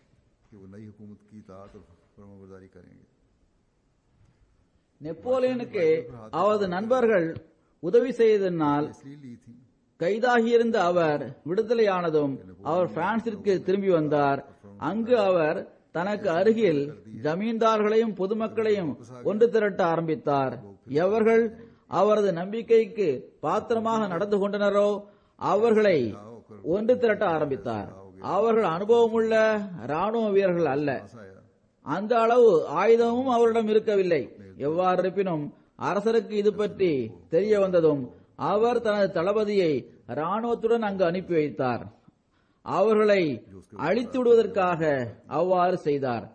कि वो नई हुकूमत की इतात और फरमाबरदारी करेंगे நெப்போலியனுக்கு அவரது நண்பர்கள் உதவி செய்ததனால் इसलिए ली थी கைதாகியிருந்த அவர் விடுதலையானதும் அவர் பிரான்சிற்கு திரும்பி வந்தார் அங்கு அவர் தனக்கு அருகில் ஜமீன்தார்களையும் பொதுமக்களையும் ஒன்று திரட்ட ஆரம்பித்தார் எவர்கள் அவரது நம்பிக்கைக்கு பாத்திரமாக நடந்து கொண்டனரோ அவர்களை ஒன்று திரட்ட ஆரம்பித்தார் அவர்கள் அனுபவமுள்ள ராணுவ வீரர்கள் அல்ல आया அந்த அளவு ஆயுதமும் அவரிடம் இருக்கவில்லை எவ்வாறு இருப்பினும் அரசருக்கு இது பற்றி தெரிய வந்ததும் அவர் தனது தளபதியை ராணுவத்துடன் அங்கு அனுப்பி வைத்தார் அவர்களை அழித்து விடுவதற்காக அவ்வாறு செய்தார்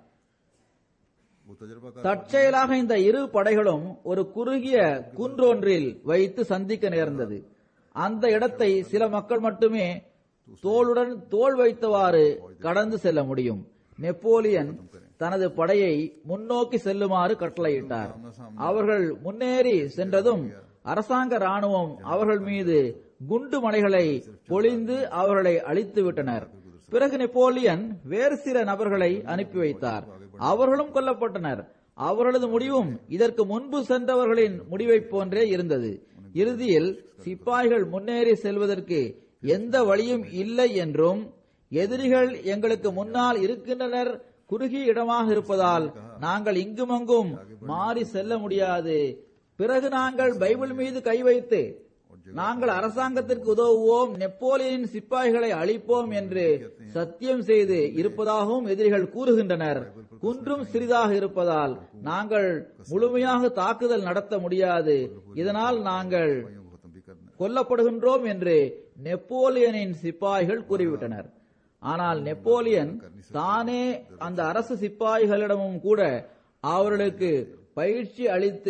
वो तजर्बा தற்செயலாக இந்த இரு படைகளும் ஒரு குறுகிய குன்றொன்றில் வைத்து சந்திக்க நேர்ந்தது அந்த இடத்தை சில மக்கள் மட்டுமே தோளுடன் தோள் வைத்தவாறு கடந்து செல்ல முடியும் நெப்போலியன் தனது படையை முன்னோக்கி செல்லுமாறு கட்டளையிட்டார் அவர்கள் முன்னேறி சென்றதும் அரசாங்க ராணுவம் அவர்கள் மீது குண்டு மலைகளை பொழிந்து அவர்களை அழித்து விட்டனர் பிறகு நெப்போலியன் வேறு சில நபர்களை அனுப்பி வைத்தார் அவர்களும் கொல்லப்பட்டனர் அவர்களது முடிவும் இதற்கு முன்பு சென்றவர்களின் முடிவைப் போன்றே இருந்தது இறுதியில் சிப்பாய்கள் முன்னேறி செல்வதற்கு எந்த வழியும் இல்லை என்றும் எதிரிகள் எங்களுக்கு முன்னால் இருக்கின்றனர் குறுகிய இடமாக இருப்பதால் நாங்கள் இங்குமங்கும் மாறி செல்ல முடியாது பிறகு நாங்கள் பைபிள் மீது கை வைத்து நாங்கள் அரசாங்கத்திற்கு உதவுவோம் நெப்போலியனின் சிப்பாய்களை அழிப்போம் என்று சத்தியம் செய்து இருப்பதாகவும் எதிரிகள் கூறுகின்றனர் குன்றும் சிறிதாக இருப்பதால் நாங்கள் முழுமையாக தாக்குதல் நடத்த முடியாது இதனால் நாங்கள் को खत्म भी करना கொல்லப்படுகின்றோம் என்று நெப்போலியனின் சிப்பாய்கள் கூறிவிட்டனர் ஆனால் நெப்போலியன் தானே அந்த அரசு சிப்பாய்களிடமும் கூட அவர்களுக்கு பயிற்சி அளித்து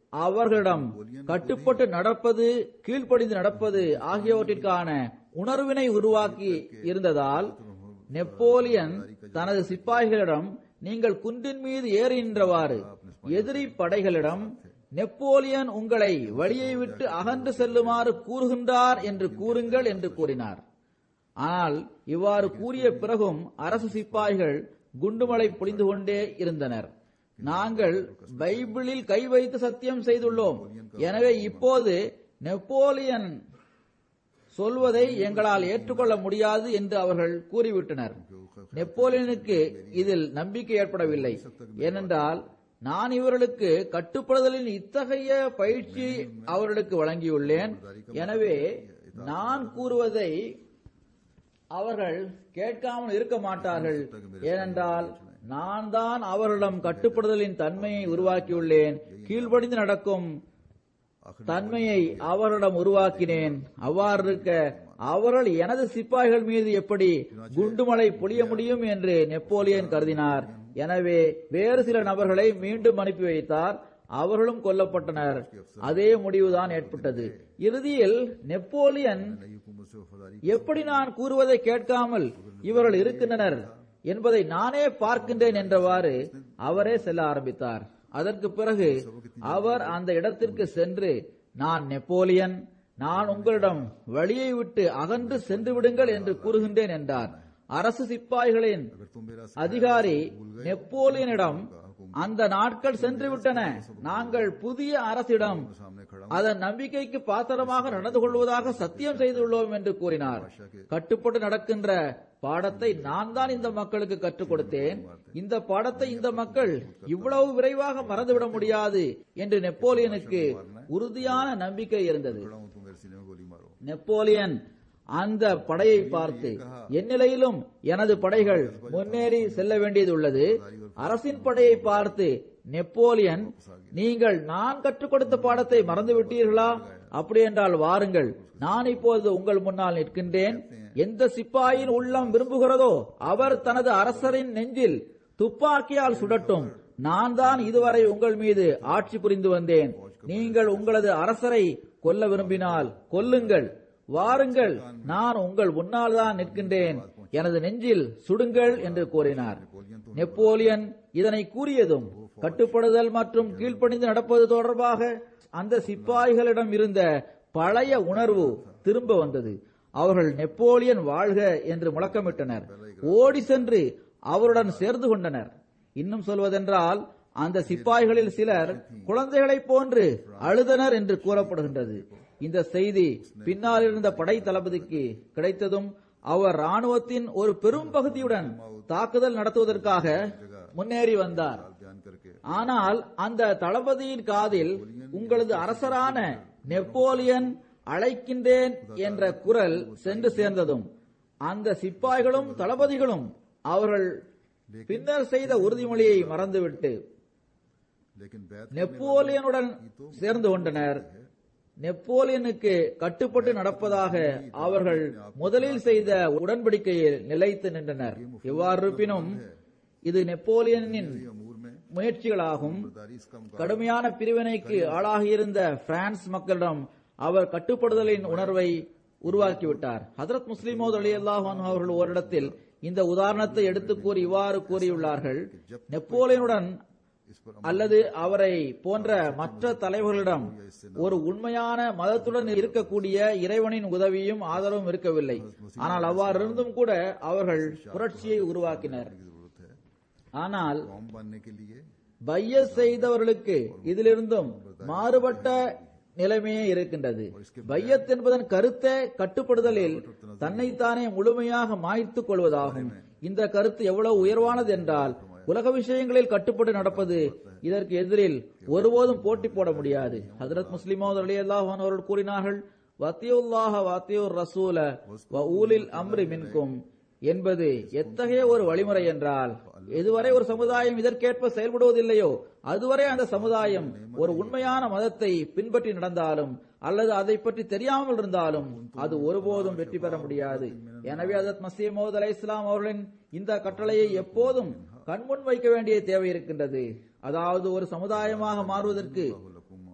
அவர்களிடம் கட்டுப்பட்டு நடப்பது கீழ்ப்படிந்து நடப்பது ஆகியவற்றிற்கான உணர்வினை உருவாக்கி இருந்ததால் நெப்போலியன் தனது சிப்பாய்களிடம் நீங்கள் குன்றின் மீது ஏறி நின்றவாறு எதிரி படைகளிடம் நெப்போலியன் உங்களை வழியை விட்டு அகன்று செல்லுமாறு கூறுகின்றார் என்று கூறுங்கள் என்று கூறினார் ஆனால் இவ்வாறு கூறிய பிறகும் அரசு சிப்பாய்கள் குண்டுமலை பொழிந்து கொண்டே இருந்தனர் நாங்கள் பைபிளில் கை வைத்து சத்தியம் செய்துள்ளோம் எனவே இப்போது நெப்போலியன் சொல்வதை எங்களால் ஏற்றுக்கொள்ள முடியாது என்று அவர்கள் கூறிவிட்டனர் நெப்போலியனுக்கு இதில் நம்பிக்கை ஏற்படவில்லை ஏனென்றால் நான் இவர்களுக்கு கட்டுப்படுதலின் இத்தகைய பயிற்சி அவர்களுக்கு வழங்கியுள்ளேன் எனவே நான் கூறுவதை அவர்கள் கேட்காமல் இருக்க மாட்டார்கள் ஏனென்றால் நான் தான் அவர்களிடம் கட்டுப்படுதலின் தன்மையை உருவாக்கியுள்ளேன் கீழ்ப்படிந்து நடக்கும் தன்மையை அவர்களிடம் உருவாக்கினேன் அவ்வாறு இருக்க அவர்கள் எனது சிப்பாய்கள் மீது எப்படி குண்டுமலை பொழிய முடியும் என்று நெப்போலியன் கருதினார் எனவே வேறு சில நபர்களை மீண்டும் அனுப்பி வைத்தார் அவர்களும் கொல்லப்பட்டனர் அதே முடிவுதான் ஏற்பட்டது இறுதியில் நெப்போலியன் नई हुकूमत से वफादारी எப்படி நான் கூறுவதை கேட்காமல் இவர்கள் இருக்கின்றனர் என்பதை நானே பார்க்கின்றேன் என்றவாறு அவரே செல்ல ஆரம்பித்தார் அதற்கு பிறகு அவர் அந்த இடத்திற்கு சென்று நான் நெப்போலியன் நான் உங்களிடம் வழியை விட்டு அகன்று சென்று விடுங்கள் என்று கூறுகின்றேன் என்றார் அரசு சிப்பாய்களின் अगर तुम मेरा அதிகாரி நெப்போலியனிடம் அந்த நாட்கள் சென்று விட்டன நாங்கள் புதிய அரசிடம் सामने खड़ा அதன் நம்பிக்கைக்கு பாத்திரமாக நடந்து கொள்வதாக சத்தியம் செய்துள்ளோம் என்று கூறினார் கட்டுப்பட்டு நடக்கின்ற பாடத்தை நான் தான் இந்த மக்களுக்கு கற்றுக் கொடுத்தேன் இந்த பாடத்தை இந்த மக்கள் இவ்வளவு விரைவாக மறந்துவிட முடியாது என்று நெப்போலியனுக்கு உறுதியான நம்பிக்கை இருந்தது खड़ा हूं तुम मेरे सीने में गोली मारो நெப்போலியன் அந்த படையை பார்த்து எந்நிலையிலும் எனது படைகள் முன்னேறி செல்ல வேண்டியது உள்ளது அரசின் படையை பார்த்து நெப்போலியன் நீங்கள் நான் கற்றுக் கொடுத்த பாடத்தை மறந்து விட்டீர்களா அப்படி என்றால் வாருங்கள் நான் இப்போது உங்கள் முன்னால் நிற்கின்றேன் எந்த சிப்பாயின் உள்ளம் விரும்புகிறதோ அவர் தனது அரசரின் நெஞ்சில் துப்பாக்கியால் சுடட்டும் நான் தான் இதுவரை உங்கள் மீது ஆட்சி புரிந்து வந்தேன் நீங்கள் உங்களது அரசரை கொல்ல விரும்பினால் கொல்லுங்கள் வாருங்கள் நான் உங்கள் முன்னால் தான் நிற்கின்றேன் எனது நெஞ்சில் சுடுங்கள் என்று கூறினார் நெப்போலியன் இதனை கூறியதும் கட்டுப்படுதல் மற்றும் கீழ்ப்பணிந்து நடப்பது தொடர்பாக அந்த சிப்பாய்களிடம் இருந்த பழைய உணர்வு திரும்ப வந்தது அவர்கள் நெப்போலியன் வாழ்க என்று முழக்கமிட்டனர் ஓடி சென்று அவருடன் சேர்ந்து கொண்டனர் இன்னும் சொல்வதென்றால் அந்த சிப்பாய்களில் சிலர் குழந்தைகளைப் போன்று அழுதனர் என்று கூறப்படுகின்றது இந்த செய்தி பின்னால் இருந்த படை தளபதிக்கு கிடைத்ததும் அவர் ராணுவத்தின் ஒரு பெரும் பகுதியுடன் தாக்குதல் நடத்துவதற்காக முன்னேறி வந்தார் बयान करके ஆனால் அந்த தளபதியின் காதில் உங்களது அரசரான நெப்போலியன் அழைக்கின்றேன் என்ற குரல் சென்று சேர்ந்ததும் அந்த சிப்பாய்களும் தளபதிகளும் அவர்கள் பின்னர் செய்த உறுதிமொழியை மறந்துவிட்டு लेकिन बैत நெப்போலியனுடன் சேர்ந்து கொண்டனர் நெப்போலியனுக்கு கட்டுப்பட்டு நடப்பதாக அவர்கள் முதலில் செய்த உடன்படிக்கையில் நிலைத்து நின்றனர் எவ்வாறு இருப்பினும் இது நெப்போலியனின் अमूर में முயற்சிகளாகும் दारी इसका मुकाबला கடுமையான பிரிவினைக்கு ஆளாகியிருந்த பிரான்ஸ் மக்களிடம் அவர் கட்டுப்படுதலின் உணர்வை உருவாக்கிவிட்டார் ஹதரத் முஸ்லிமோத் அலி அல்லாஹான் அவர்கள் ஓரிடத்தில் இந்த உதாரணத்தை எடுத்து கூறி இவ்வாறு கூறியுள்ளார்கள் நெப்போலியனுடன் इस पर அல்லது அவரை போன்ற மற்ற தலைவர்களிடம் ஒரு உண்மையான மதத்துடன் இருக்கக்கூடிய இறைவனின் உதவியும் ஆதரவும் இருக்கவில்லை ஆனால் அவ்வாறு இருந்தும் கூட அவர்கள் புரட்சியை உருவாக்கினர் की जरूरत है ஆனால் कौम बनने के लिए பைய செய்தவர்களுக்கு இதிலிருந்தும் மாறுபட்ட நிலைமையே இருக்கின்றது பையத் என்பதன் கருத்தே கட்டுப்படுதலில் தன்னைத்தானே முழுமையாக மாய்த்துக் கொள்வதாகும் இந்த கருத்து எவ்வளவு உயர்வானது என்றால் உலக விஷயங்களில் கட்டுப்பட்டு நடப்பது இதற்கு எதிரில் ஒருபோதும் போட்டி போட முடியாது ஹதரத் முஸ்லிமோத் அலி அல்லாஹான் அவர்கள் கூறினார்கள் வத்தியுல்லாஹ வத்தியூர் ரசூல வ ஊலில் அம்ரி மின்கும் என்பது எத்தகைய ஒரு வழிமுறை என்றால் எதுவரை ஒரு சமுதாயம் இதற்கேற்ப செயல்படுவதில்லையோ அதுவரை அந்த சமுதாயம் ஒரு உண்மையான மதத்தை பின்பற்றி நடந்தாலும் அல்லது அதை பற்றி தெரியாமல் இருந்தாலும் அது ஒருபோதும் வெற்றி பெற முடியாது எனவே அதத் மசீமோத் அலை இஸ்லாம் அவர்களின் இந்த கட்டளையை எப்போதும் கண்முன் வைக்க வேண்டிய தேவை இருக்கின்றது அதாவது ஒரு சமுதாயமாக மாறுவதற்கு लकुम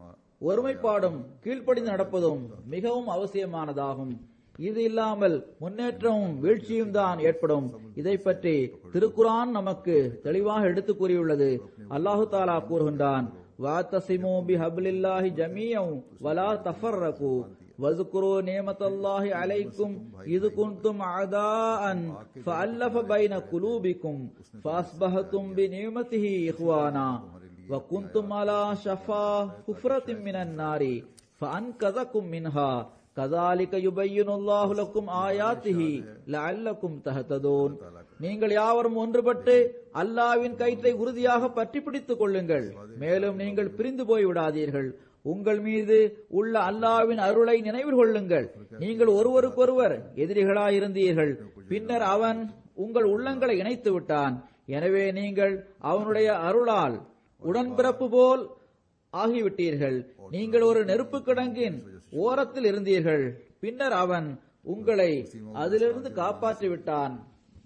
ஒருமைப்பாடும் கீழ்ப்படிந்து நடப்பதும் மிகவும் அவசியமானதாகும் இது இல்லாமல் முன்னேற்றமும் வீழ்ச்சியும் தான் ஏற்படும் இதை பற்றி திருக்குரான் நமக்கு தெளிவாக எடுத்து கூறியுள்ளது அல்லாஹு தாலா கூறுகின்றான் வாத்தசிமோ பி ஹப்லில்லாஹி ஜமீயம் வலா தஃபர்ரகு واذكروا نعمة الله عليكم إذ كنتم أعداء فألف بين قلوبكم فأصبحتم بنعمته إخوانا وكنتم على شفا حفرة من النار فأنقذكم منها كذلك يبين الله لكم آياته لعلكم تهتدون நீங்கள் யாவரும் ஒன்றுபட்டு அல்லாவின் கயிற்றை உறுதியாக பற்றி பிடித்துக் கொள்ளுங்கள் மேலும் நீங்கள் பிரிந்து போய் விடாதீர்கள் உங்கள் மீது உள்ள அல்லாவின் அருளை நினைவில் கொள்ளுங்கள் நீங்கள் ஒருவருக்கொருவர் எதிரிகளாயிருந்தீர்கள் பின்னர் அவன் உங்கள் உள்ளங்களை இணைத்து விட்டான் எனவே நீங்கள் அவனுடைய அருளால் உடன்பிறப்பு போல் ஆகிவிட்டீர்கள் நீங்கள் ஒரு நெருப்பு கிடங்கின் ஓரத்தில் இருந்தீர்கள் பின்னர் அவன் உங்களை அதிலிருந்து காப்பாற்றி விட்டான்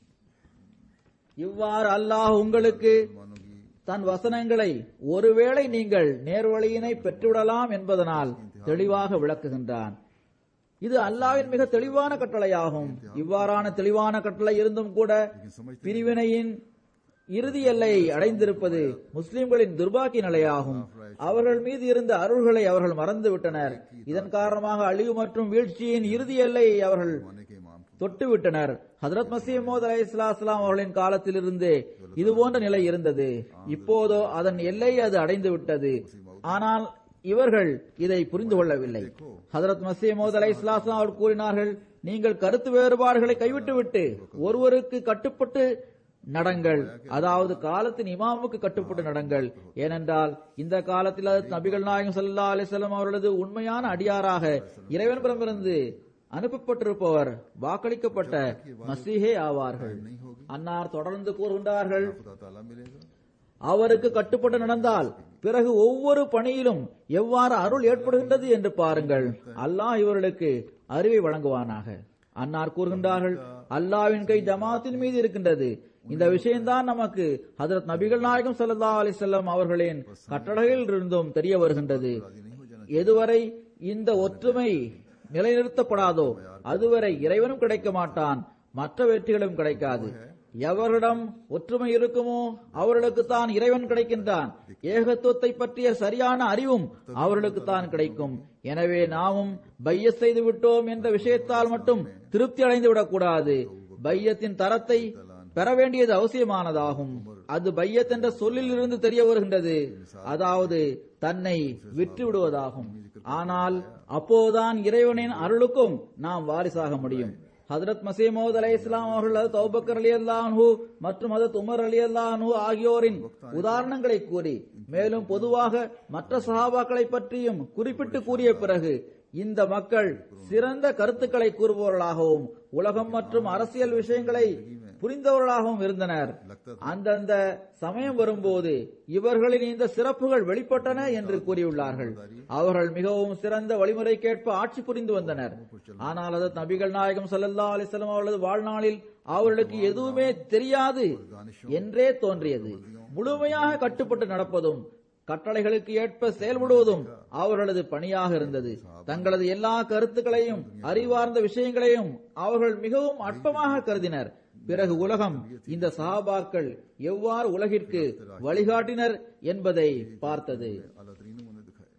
இவ்வாறு அல்லாஹ் உங்களுக்கு मानो की தன் வசனங்களை ஒருவேளை நீங்கள் நேர்வழியினை பெற்றுவிடலாம் என்பதனால் தெளிவாக விளக்குகின்றான் இது அல்லாவின் மிக தெளிவான கட்டளையாகும் இவ்வாறான தெளிவான கட்டளை இருந்தும் கூட பிரிவினையின் இறுதி எல்லையை அடைந்திருப்பது முஸ்லிம்களின் துர்பாக்கிய நிலையாகும் அவர்கள் மீது இருந்த அருள்களை அவர்கள் மறந்து விட்டனர் இதன் காரணமாக அழிவு மற்றும் வீழ்ச்சியின் இறுதி எல்லையை அவர்கள் माने के इमाम की தொட்டுவிட்டனர் ஹதரத் மசீமோத் அலை இஸ்லாம் அவர்களின் காலத்திலிருந்தே இது போன்ற நிலை இருந்தது இப்போதோ அதன் எல்லையை அது அடைந்து விட்டது ஆனால் இவர்கள் இதை புரிந்து கொள்ளவில்லை ஹதரத் மசீமோத் அலை இஸ்லாம் அவர்கள் கூறினார்கள் நீங்கள் கருத்து வேறுபாடுகளை கைவிட்டுவிட்டு ஒருவருக்கு கட்டுப்பட்டு நடங்கள் அதாவது காலத்தின் இமாமுக்கு கட்டுப்பட்டு நடங்கள் ஏனென்றால் இந்த காலத்தில் ஹதரத் நபிகள் நாயகம் ஸல்லல்லாஹு அலைஹி வஸல்லம் அவர்களது உண்மையான அடியாராக இறைவனிடமிருந்து அனுப்பப்பட்டிருப்பவர் வாக்களிக்கப்பட்ட மசீஹே ஆவார்கள் அன்னார் தொடர்ந்து கூறுகின்றார்கள் खुदा ताला मिलेगा அவருக்கு கட்டுப்பட்டு நடந்தால் பிறகு ஒவ்வொரு பணியிலும் எவ்வாறு அருள் ஏற்படுகின்றது என்று பாருங்கள் அல்லாஹ் இவர்களுக்கு அறிவை வழங்குவானாக அன்னார் கூறுகின்றார்கள் அல்லாவின் கை ஜமாத்தின் மீது இருக்கின்றது இந்த விஷயம்தான் நமக்கு ஹதரத் நபிகள் நாயகம் ஸல்லல்லாஹு அலைஹி வஸல்லம் அவர்களின் கட்டளையில் இருந்தும் தெரிய வருகின்றது राजी नहीं हो जाना எதுவரை இந்த ஒற்றுமை நிலைநிறுத்தப்படாதோ அதுவரை இறைவனும் கிடைக்க மாட்டான் மற்ற வெற்றிகளும் கிடைக்காது எவரிடம் ஒற்றுமை இருக்குமோ அவர்களுக்கு தான் இறைவன் கிடைக்கின்றான் ஏகத்துவத்தை பற்றிய சரியான அறிவும் அவர்களுக்கு தான் கிடைக்கும் எனவே நாமும் பைய செய்து விட்டோம் என்ற விஷயத்தால் மட்டும் திருப்தி அடைந்து விடக்கூடாது பையத்தின் தரத்தை பெற வேண்டியது அவசியமானதாகும் அது பையத் என்ற சொல்லில் இருந்து தெரிய வருகின்றது அதாவது தன்னை விற்று விடுவதாகும் ஆனால் அப்போதுதான் இறைவனின் அருளுக்கும் நாம் வாரிசாக முடியும் ஹதரத் மசீமோத் அலை இஸ்லாம் அவர்கள் தௌபக்கர் அலி அல்லாஹூ மற்றும் ஹதரத் உமர் அலி அல்லாஹூ ஆகியோரின் உதாரணங்களை கூறி மேலும் பொதுவாக மற்ற சஹாபாக்களை பற்றியும் குறிப்பிட்டு கூறிய பிறகு இந்த மக்கள் சிறந்த கருத்துக்களை கூறுபவர்களாகவும் உலகம் மற்றும் அரசியல் விஷயங்களை புரிந்தவர்களாகவும் இருந்தனர் அந்தந்த சமயம் வரும்போது இவர்களின் இந்த சிறப்புகள் வெளிப்பட்டன என்று கூறியுள்ளார்கள் அவர்கள் மிகவும் சிறந்த வழிமுறைக்கேற்ப ஆட்சி புரிந்து வந்தனர் ஆனால் அது நபிகள் நாயகம் ஸல்லல்லாஹு அலைஹி வஸல்லம் அவர்களது வாழ்நாளில் அவர்களுக்கு எதுவுமே தெரியாது என்றே தோன்றியது முழுமையாக கட்டுப்பட்டு நடப்பதும் கட்டளைகளுக்கு ஏற்ப செயல்படுவதும் அவர்களது பணியாக இருந்தது தங்களது எல்லா கருத்துக்களையும் அறிவார்ந்த விஷயங்களையும் அவர்கள் மிகவும் அற்பமாக கருதினர் பிறகு உலகம் இந்த சஹாபாக்கள் எவ்வாறு உலகிற்கு வழிகாட்டினர் என்பதை பார்த்தது अल्लाह तरीन उन्हें दिखाए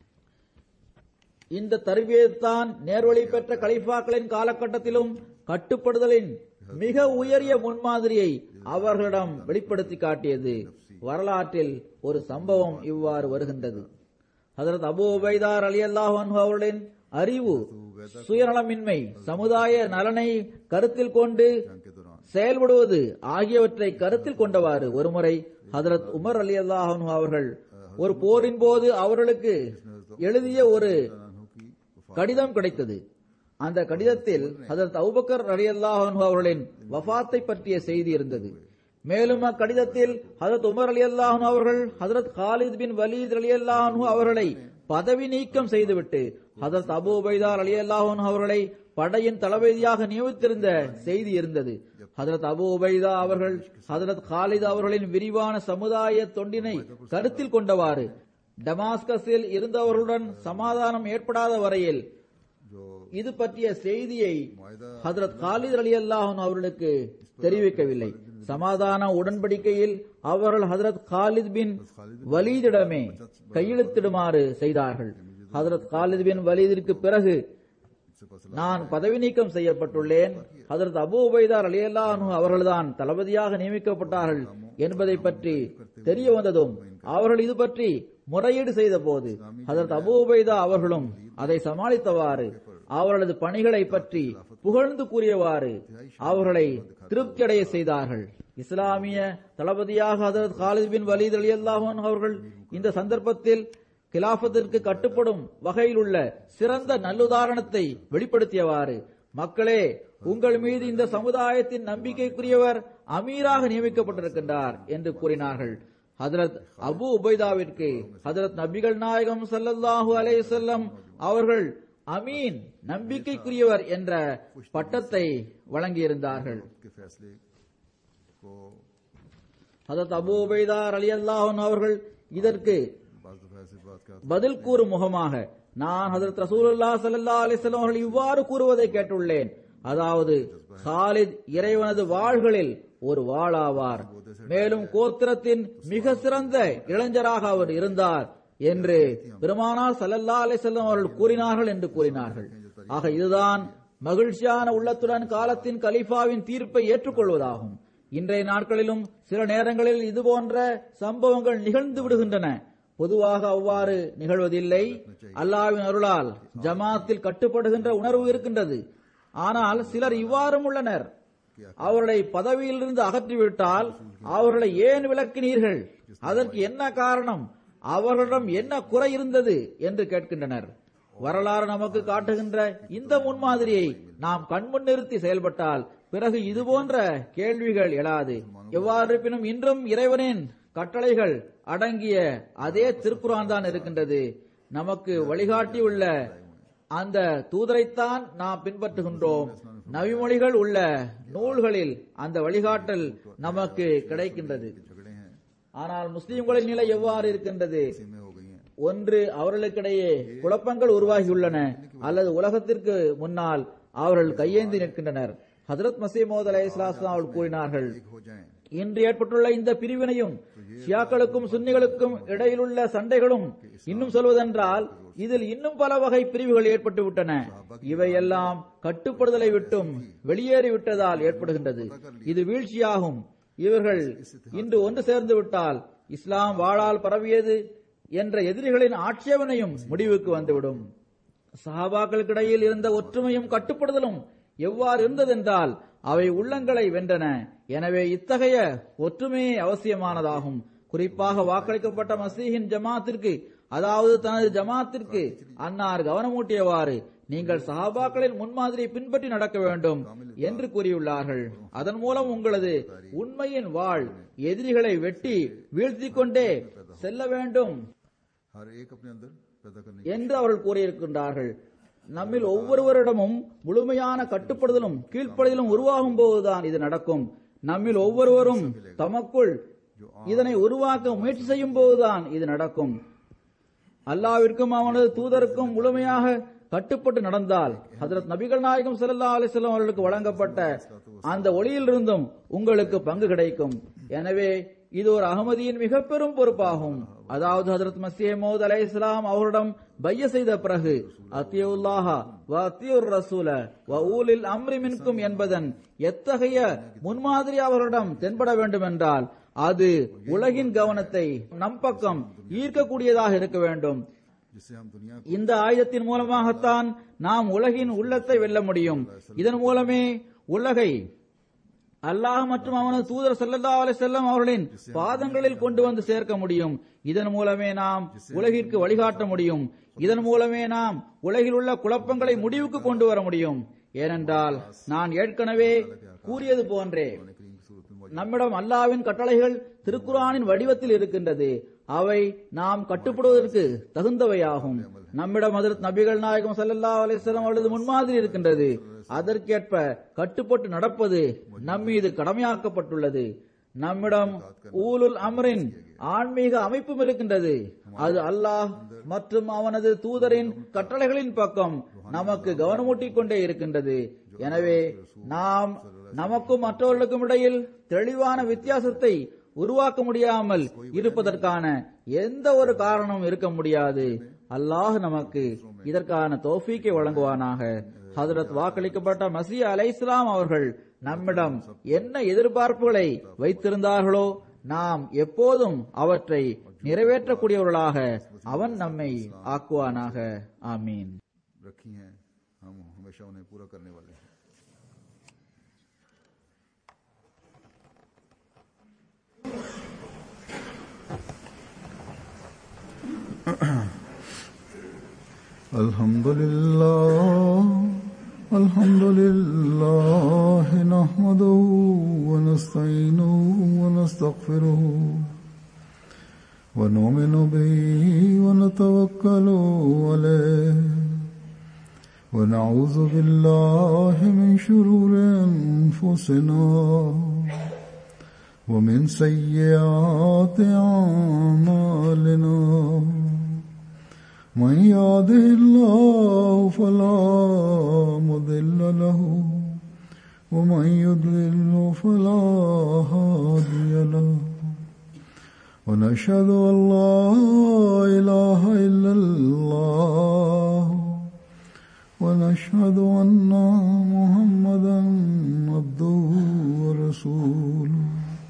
இந்த தருவியத்தான் நேர்வழி பெற்ற கலிஃபாக்களின் காலகட்டத்திலும் கட்டுப்படுதலின் மிக உயரிய முன்மாதிரியை அவர்களிடம் வெளிப்படுத்தி காட்டியது வரலாற்றில் ஒரு சம்பவம் இவ்வாறு வருகின்றது ஹதரத் அபு உபைதார் அலி அல்லாஹ் அவர்களின் அறிவு சுயநலமின்மை சமுதாய நலனை கருத்தில் கொண்டு जंग के दौरान செயல்படுவது ஆகியவற்றை கருத்தில் கொண்டவாறு ஒருமுறை ஹதரத் உமர் அலி அல்லாஹ் அவர்கள் ஒரு போரின் போது அவர்களுக்கு எழுதிய ஒரு अनहु की वफात கடிதம் கிடைத்தது அந்த கடிதத்தில் ஹதரத் அபுபக்கர் அலி அல்லாஹ் அவர்களின் வஃபாத்தை பற்றிய செய்தி இருந்தது மேலும் அக்கடிதத்தில் ஹதரத் உமர் அலி அல்லாஹ் அவர்கள் ஹதரத் காலித் பின் வலீத் அலி அல்லாஹ் அவர்களை பதவி நீக்கம் செய்துவிட்டு ஹதரத் அபு உபைதார் அலி அல்லாஹ் அவர்களை படையின் தளபதியாக நியமித்திருந்த செய்தி இருந்தது ஹதரத் அபு உபைதா அவர்கள் ஹதரத் காலித் அவர்களின் விரிவான சமுதாய தொண்டினை கருத்தில் கொண்டவாறு டமாஸ்கஸில் இருந்தவர்களுடன் சமாதானம் ஏற்படாத வரையில் जो இது பற்றிய செய்தியை मायदा ஹதரத் காலித் அலி அல்லாஹன் அவர்களுக்கு தெரிவிக்கவில்லை சமாதான உடன்படிக்கையில் அவர்கள் ஹதரத் காலித் பின் வலீதிடமே கையெழுத்திடுமாறு செய்தார்கள் ஹதரத் காலித் பின் வலீதிற்கு பிறகு से फैसला நான் பதவி நீக்கம் செய்யப்பட்டுள்ளேன் ஹதரத் அபு உபைதார் அலி அல்லாஹு அவர்கள்தான் தளபதியாக நியமிக்கப்பட்டார்கள் என்பதை பற்றி தெரிய வந்ததும் அவர்கள் இது பற்றி முறையீடு செய்த போது ஹதரத் அபு உபைதா அவர்களும் அதை சமாளித்தவாறு அவர்களது பணிகளை பற்றி புகழ்ந்து கூறியவாறு அவர்களை திருப்தியடைய செய்தார்கள் இஸ்லாமிய தளபதியாக ஹதரத் காலித் பின் வலீத் அலி அல்லாஹன் அவர்கள் இந்த சந்தர்ப்பத்தில் கிலாபத்திற்கு கட்டுப்படும் வகையில் உள்ள சிறந்த நல்லுதாரணத்தை வெளிப்படுத்தியவாறு மக்களே உங்கள் மீது இந்த சமுதாயத்தின் நம்பிக்கைக்குரியவர் அமீராக நியமிக்கப்பட்டிருக்கின்றார் என்று கூறினார்கள் ஹதரத் அபு உபைதாவிற்கு ஹதரத் நபிகள் நாயகம் ஸல்லல்லாஹு அலைஹி வஸல்லம் அவர்கள் அமீன் நம்பிக்கைக்குரியவர் என்ற பட்டத்தை வழங்கியிருந்தார்கள் के फैसले को ஹதரத் அபு உபைதார் அலி அவர்கள் இதற்கு बाज दफा ऐसी बात का பதில் கூறும் முகமாக நான் ஹதரத் ரசூலுல்லா ஸல்லல்லாஹு அலைஹி வஸல்லம் அவர்கள் இவ்வாறு கூறுவதை கேட்டுள்ளேன் அதாவது ஹாலித் இறைவனது வாள்களில் ஒரு வாளாவார் மேலும் கோத்திரத்தின் மிக சிறந்த இளைஞராக அவர் இருந்தார் என்று பெருமானார் ஸல்லல்லாஹு அலைஹி வஸல்லம் அவர்கள் கூறினார்கள் என்று கூறினார்கள் ஆக இதுதான் மகிழ்ச்சியான உள்ளத்துடன் காலத்தின் கலீஃபாவின் தீர்ப்பை ஏற்றுக்கொள்வதாகும் இன்றைய நாட்களிலும் சில நேரங்களில் இதுபோன்ற சம்பவங்கள் நிகழ்ந்து விடுகின்றன பொதுவாக அவ்வாறு நிகழ்வதில்லை அல்லாவின் அருளால் ஜமாத்தில் கட்டுப்படுகின்ற உணர்வு இருக்கின்றது ஆனால் சிலர் இவ்வாறும் உள்ளனர் அவர்களை பதவியிலிருந்து அகற்றிவிட்டால் அவர்களை ஏன் விளக்கினீர்கள் அதற்கு என்ன காரணம் அவர்களிடம் என்ன குறை இருந்தது என்று கேட்கின்றனர் வரலாறு நமக்கு காட்டுகின்ற இந்த முன்மாதிரியை நாம் கண்முன் நிறுத்தி செயல்பட்டால் பிறகு இதுபோன்ற கேள்விகள் எழாது எவ்வாறு இருப்பினும் இன்றும் இறைவனின் கட்டளைகள் அடங்கிய அதே திருக்குரான் தான் இருக்கின்றது நமக்கு வழிகாட்டியுள்ள அந்த தூதரைத்தான் நாம் பின்பற்றுகின்றோம் நவிமொழிகள் உள்ள நூல்களில் அந்த வழிகாட்டல் நமக்கு கிடைக்கின்றது झगड़े हैं ஆனால் முஸ்லிம்களின் நிலை எவ்வாறு இருக்கின்றது इसी में हो गई हैं ஒன்று அவர்களுக்கிடையே குழப்பங்கள் உருவாகியுள்ளன அல்லது உலகத்திற்கு முன்னால் அவர்கள் கையேந்தி நிற்கின்றனர் ஹதரத் மசீமோத் அலை அவர்கள் கூறினார்கள் एक हो जाएं இன்று ஏற்பட்டுள்ள இந்த பிரிவினையும் ஷியாக்களுக்கும் சுன்னிகளுக்கும் இடையிலுள்ள சண்டைகளும் இன்னும் சொல்வதென்றால் இதில் இன்னும் பல வகை பிரிவுகள் ஏற்பட்டு விட்டன இவையெல்லாம் கட்டுப்படுதலை விட்டும் வெளியேறிவிட்டதால் ஏற்படுகின்றது இது வீழ்ச்சியாகும் இவர்கள் இன்று ஒன்று சேர்ந்து விட்டால் இஸ்லாம் வாழால் பரவியது என்ற எதிரிகளின் ஆட்சேபனையும் முடிவுக்கு வந்துவிடும் சஹாபாக்களுக்கிடையில் இருந்த ஒற்றுமையும் கட்டுப்படுதலும் எவ்வாறு இருந்ததென்றால் அவை உள்ளங்களை வென்றன எனவே இத்தகைய ஒற்றுமையே அவசியமானதாகும் குறிப்பாக வாக்களிக்கப்பட்ட மசீஹின் ஜமாத்திற்கு அதாவது தனது ஜமாத்திற்கு அன்னார் கவனமூட்டியவாறு நீங்கள் சஹாபாக்களின் முன்மாதிரியை பின்பற்றி நடக்க வேண்டும் என்று கூறியுள்ளார்கள் அதன் மூலம் உங்களது உண்மையின் வாழ் எதிரிகளை வெட்டி வீழ்த்திக் கொண்டே செல்ல வேண்டும் हर एक अपने अंदर पैदा करने என்று அவர்கள் கூறியிருக்கின்றார்கள் நம்மில் ஒவ்வொருவரிடமும் முழுமையான கட்டுப்படுதலும் கீழ்ப்படிதலும் உருவாகும் போதுதான் இது நடக்கும் நம்மில் ஒவ்வொருவரும் தமக்குள் இதனை உருவாக்க முயற்சி செய்யும் போதுதான் இது நடக்கும் அல்லாவிற்கும் அவனது தூதருக்கும் முழுமையாக கட்டுப்பட்டு நடந்தால் ஹதரத் நபிகள் நாயகம் ஸல்லல்லாஹு அலைஹி வஸல்லம் அவர்களுக்கு வழங்கப்பட்ட அந்த ஒளியிலிருந்தும் உங்களுக்கு பங்கு கிடைக்கும் எனவே இது ஒரு அகமதியின் மிக பெரும் பொறுப்பாகும் அதாவது ஹதரத் மசீமோத் அலை இஸ்லாம் அவரிடம் பைய செய்த பிறகு அத்தியுல்லாஹா வ அத்தியுர் ரசூல வ ஊலில் அம்ரி மின்கும் என்பதன் எத்தகைய முன்மாதிரி அவரிடம் தென்பட வேண்டும் என்றால் அது உலகின் கவனத்தை நம் பக்கம் ஈர்க்கக்கூடியதாக இருக்க வேண்டும் जिससे हम दुनिया को இந்த ஆயுதத்தின் மூலமாகத்தான் நாம் உலகின் உள்ளத்தை வெல்ல முடியும் இதன் மூலமே உலகை அல்லாஹ் மற்றும் அவனது தூதர் ஸல்லல்லாஹு அலைஹி வஸல்லம் அவர்களின் பாதங்களில் கொண்டு வந்து சேர்க்க முடியும் இதன் மூலமே நாம் உலகிற்கு வழிகாட்ட முடியும் இதன் மூலமே நாம் உலகில் உள்ள குழப்பங்களை முடிவுக்கு கொண்டு வர முடியும் ஏனென்றால் நான் ஏற்கனவே கூறியது போன்றே कुरान करीम की सूरत में मौजूद நம்மிடம் அல்லாவின் கட்டளைகள் திருக்குரானின் வடிவத்தில் இருக்கின்றது அவை நாம் கட்டுப்படுவதற்கு தகுந்தவையாகும் நம்மிடம் ஹதரத் நபிகள் நாயகம் ஸல்லல்லாஹு அலைஹி வஸல்லம் அவர்களது முன்மாதிரி இருக்கின்றது அதற்கேற்ப கட்டுப்பட்டு நடப்பது நம்மீது கடமையாக்கப்பட்டுள்ளது நம்மிடம் ஊலுல் அம்ரின் ஆன்மீக அமைப்பும் இருக்கின்றது அது அல்லாஹ் மற்றும் அவனது தூதரின் கட்டளைகளின் பக்கம் நமக்கு கவனமூட்டிக் கொண்டே இருக்கின்றது எனவே நாம் நமக்கும் மற்றவர்களுக்கும் இடையில் தெளிவான வித்தியாசத்தை உருவாக்க முடியாமல் இருப்பதற்கான எந்த ஒரு காரணமும் இருக்க முடியாது அல்லாஹ் நமக்கு இதற்கான தோஃபீக்கை வழங்குவானாக ஹதரத் வாக்களிக்கப்பட்ட மசீஹ் அலை இஸ்லாம் அவர்கள் நம்மிடம் என்ன எதிர்பார்ப்புகளை வைத்திருந்தார்களோ நாம் எப்போதும் அவற்றை நிறைவேற்றக்கூடியவர்களாக அவன் நம்மை ஆக்குவானாக ஆமீன் रखी हैं हम हमेशा उन्हें पूरा करने वाले हैं الحمد لله الحمد لله نحمده ونستعينه ونستغفره ونؤمن به ونتوكل عليه ونعوذ بالله من شرور أنفسنا ومن سيئات أعمالنا من يهده الله فلا مضل له ومن يضلل فلا هادي له ونشهد أن لا إله إلا الله ونشهد أن محمدا عبده ورسوله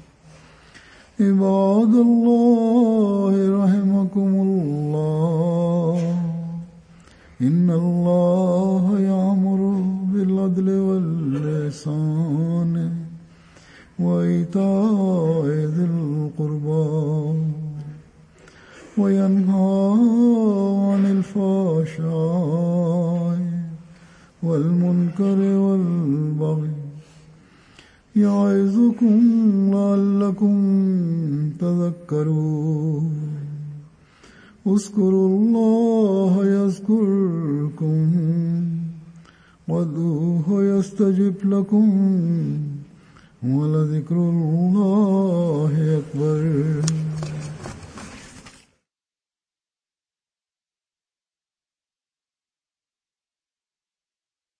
عباد الله رحمكم الله إن الله يأمر بالعدل واللسان وإيتاء ذي القربى وينهى عن الفحشاء والمنكر والبغي يعظكم لعلكم تذكرون اذكروا الله يذكركم وادعوه يستجب لكم ولذكر الله أكبر